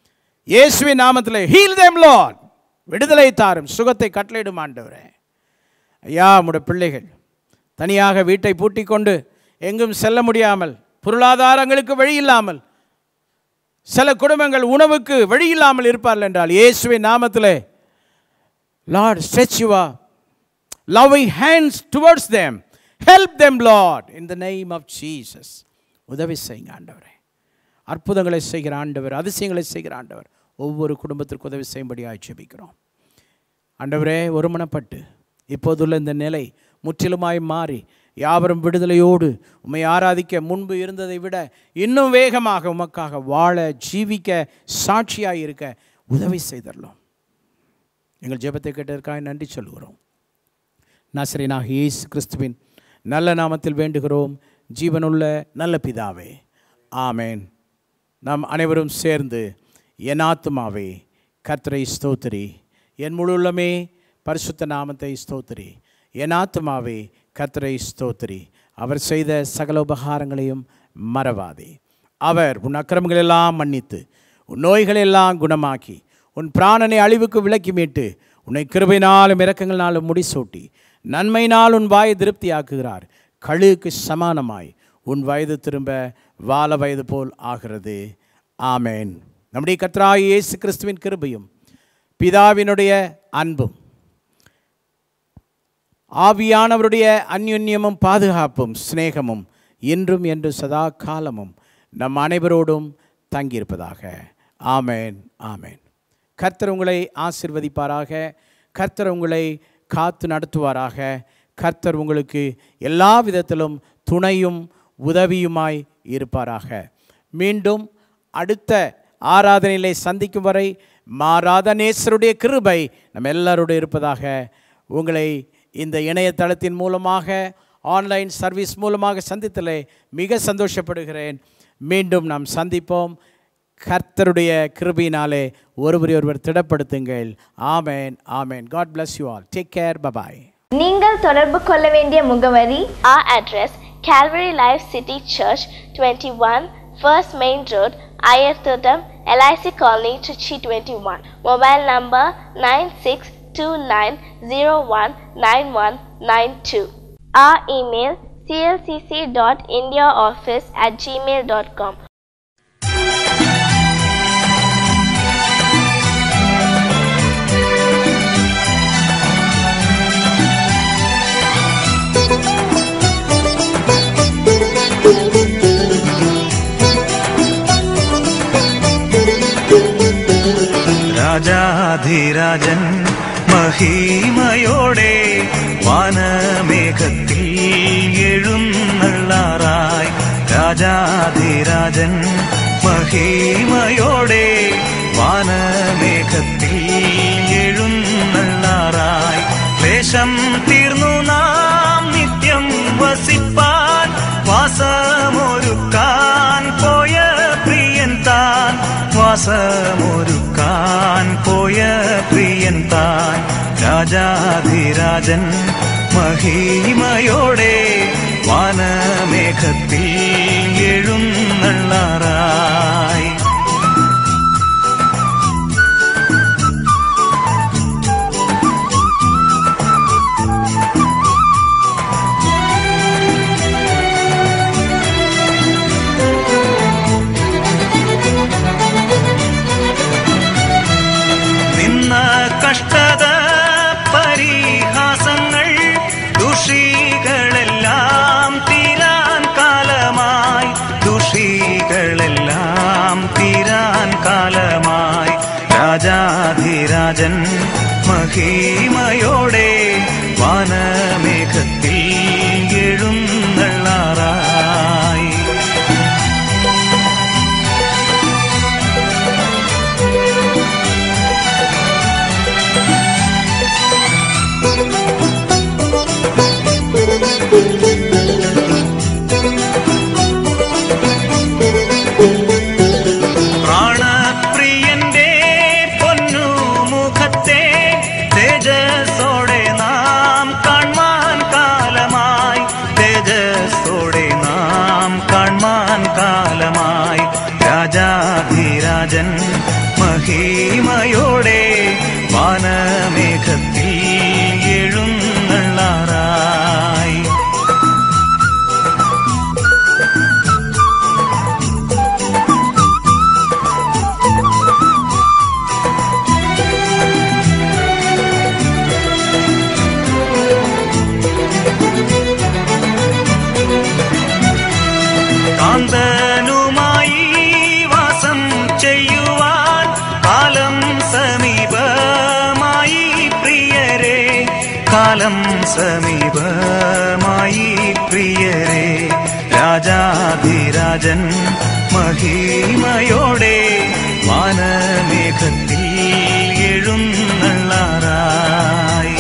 இயேசுவின் நாமத்தில் ஹீல் them லார்ட் விடுதலை தாரும் சுகத்தை கட்டளையிடும் ஆண்டவரே ஐயா உம்முடைய பிள்ளைகள் தனியாக வீட்டை பூட்டிக் கொண்டு எங்கும் செல்ல முடியாமல் பொருளாதாரங்களுக்கு வழி இல்லாமல் சில குடும்பங்கள் உணவுக்கு வழி இல்லாமல் இருப்பார்கள் என்றால் இயேசுவின் நாமத்திலே Lord stretch your loving hands towards them help them lord in the name of jesus உதவி செய்யுங்க ஆண்டவரே அற்புதங்களை செய்கிற ஆண்டவர் அதிசயங்களை செய்கிற ஆண்டவர் ஒவ்வொரு குடும்பத்திற்கு உதவி செய்யும்படியாக ஜெபிக்கிறோம் ஆண்டவரே ஒருமனப்பட்டு இப்போதுள்ள இந்த நிலை முற்றிலுமாய் மாறி யாவரும் விடுதலையோடு உம்மை ஆராதிக்க முன்பு இருந்ததை விட இன்னும் வேகமாக உமக்காக வாழ ஜீவிக்க சாட்சியாய் இருக்க உதவி செய்தரலாம் எங்கள் ஜெபத்தை கேட்டதற்காக நன்றி சொல்கிறோம் நாசரீனாக இயேசு கிறிஸ்துவின் நல்ல நாமத்தில் வேண்டுகிறோம் ஜீவனுள்ள நல்ல பிதாவே ஆமேன் நாம் அனைவரும் சேர்ந்து என் ஆத்துமாவே கர்த்தரை ஸ்தோத்திரி என் முழு உள்ளமே பரிசுத்த நாமத்தை ஸ்தோத்திரி என் ஆத்துமாவே கர்த்தரை ஸ்தோத்திரி அவர் செய்த சகல உபகாரங்களையும் மறவாதே அவர் உன் அக்கிரமங்களெல்லாம் மன்னித்து உன் நோய்களெல்லாம் குணமாக்கி உன் பிராணனை அழிவுக்கு விலக்கி மீட்டு உன்னை கிருபையினாலும் இரக்கங்களாலும் முடிசூட்டி நன்மையினால் உன் வாயை திருப்தியாக்குகிறார் கழுகுக்கு சமானமாய் உன் வயது திரும்ப வால வயது போல் ஆகிறது ஆமேன் நம்முடைய கர்த்தராகிய இயேசு கிறிஸ்துவின் கிருபையும் பிதாவினுடைய அன்பும் ஆவியானவருடைய அந்யுன்யமும் பாதுகாப்பும் சிநேகமும் இன்றும் என்று சதா காலமும் நம் அனைவரோடும் தங்கியிருப்பதாக ஆமேன் ஆமேன் கர்த்தர் உங்களை ஆசிர்வதிப்பாராக கர்த்தர் உங்களை காத்து நடத்துவாராக கர்த்தர் உங்களுக்கு எல்லா விதத்திலும் துணையும் உதவியுமாய் இருப்பாராக மீண்டும் அடுத்த ஆராதனையிலே சந்திக்கும் வரை மாறாத நேசருடைய கிருபை நம்ம எல்லாரோடு இருப்பதாக உங்களை இந்த இணையதளத்தின் மூலமாக ஆன்லைன் சர்வீஸ் மூலமாக சந்தித்தலே மிக சந்தோஷப்படுகிறேன் மீண்டும் நாம் சந்திப்போம் கர்த்தருடைய கிருபையினாலே ஒருவரை ஒருவர் திடப்படுத்துங்கள் amen amen God bless you all take care bye bye நீங்கள் தொடர்பு கொள்ள வேண்டிய முகவரி Our address Calvary Life City Church 21 First Main Road Ayathodam LIC Colony Trichy 21 Mobile number 9629019192 Our email clcc.indiaoffice at gmail.com രാജാധിരാജൻ മഹിമയോടെ വാനമേഘത്തിൽ എഴുന്നള്ളാറായി രാജാധിരാജൻ മഹിമയോടെ വാനമേഘത്തിൽ എഴുന്നള്ളാറായി ക്ലേശം തീർന്നു നാം നിത്യം വസിപ്പാൻ വാസമൊരുക്കാൻ പോയ പ്രിയൻ താൻ വാസമൊരുക്കാൻ പോയ പ്രിയൻ താൻ രാജാധിരാജൻ മഹിമയോടെ വാനമേഘത്തിൽ എഴുന്നള്ളാറായി നിന്ന കഷ്ടത പരിഹാസങ്ങൾ ദുഷികളെല്ലാം തീരാൻ കാലമായി ദുഷികളെല്ലാം തീരാൻ കാലമായി രാജാധിരാജൻ മഹിമയോടെ വാനമേഘത്തിൽ എഴുന്നള്ളാറായി പ്രാണപ്രിയന്റെ പൊന്നു മുഖത്തെ തേജസ്സോടെ നാം കാൺമാൻ കാ കാലം സമീപമായി പ്രിയരെ രാജാധിരാജൻ മഹിമയോടെ വാനമേഘത്തിൽ എഴുന്നള്ളാറായി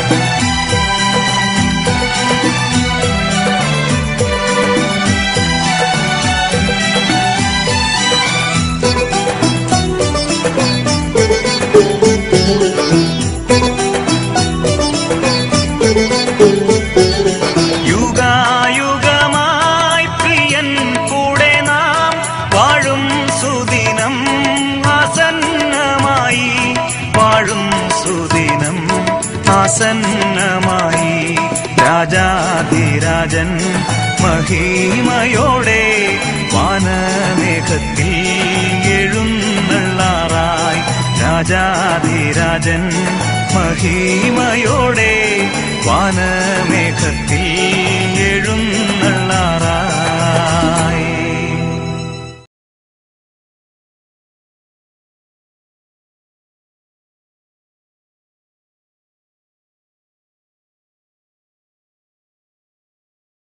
യുഗായുഗമായി പ്രിയൻ കൂടെ നാം വാഴും സുദിനം ആസന്നമായി വാഴും സുദിനം ആസന്നമായി രാജാധിരാജൻ മഹിമയോടെ വാനമേഘത്തിൽ എഴുന്നള്ളാറായി രാജാധിരാജൻ മഹിമയോടെ വാനമേഘത്തിൽ എഴുന്നള്ളാറായി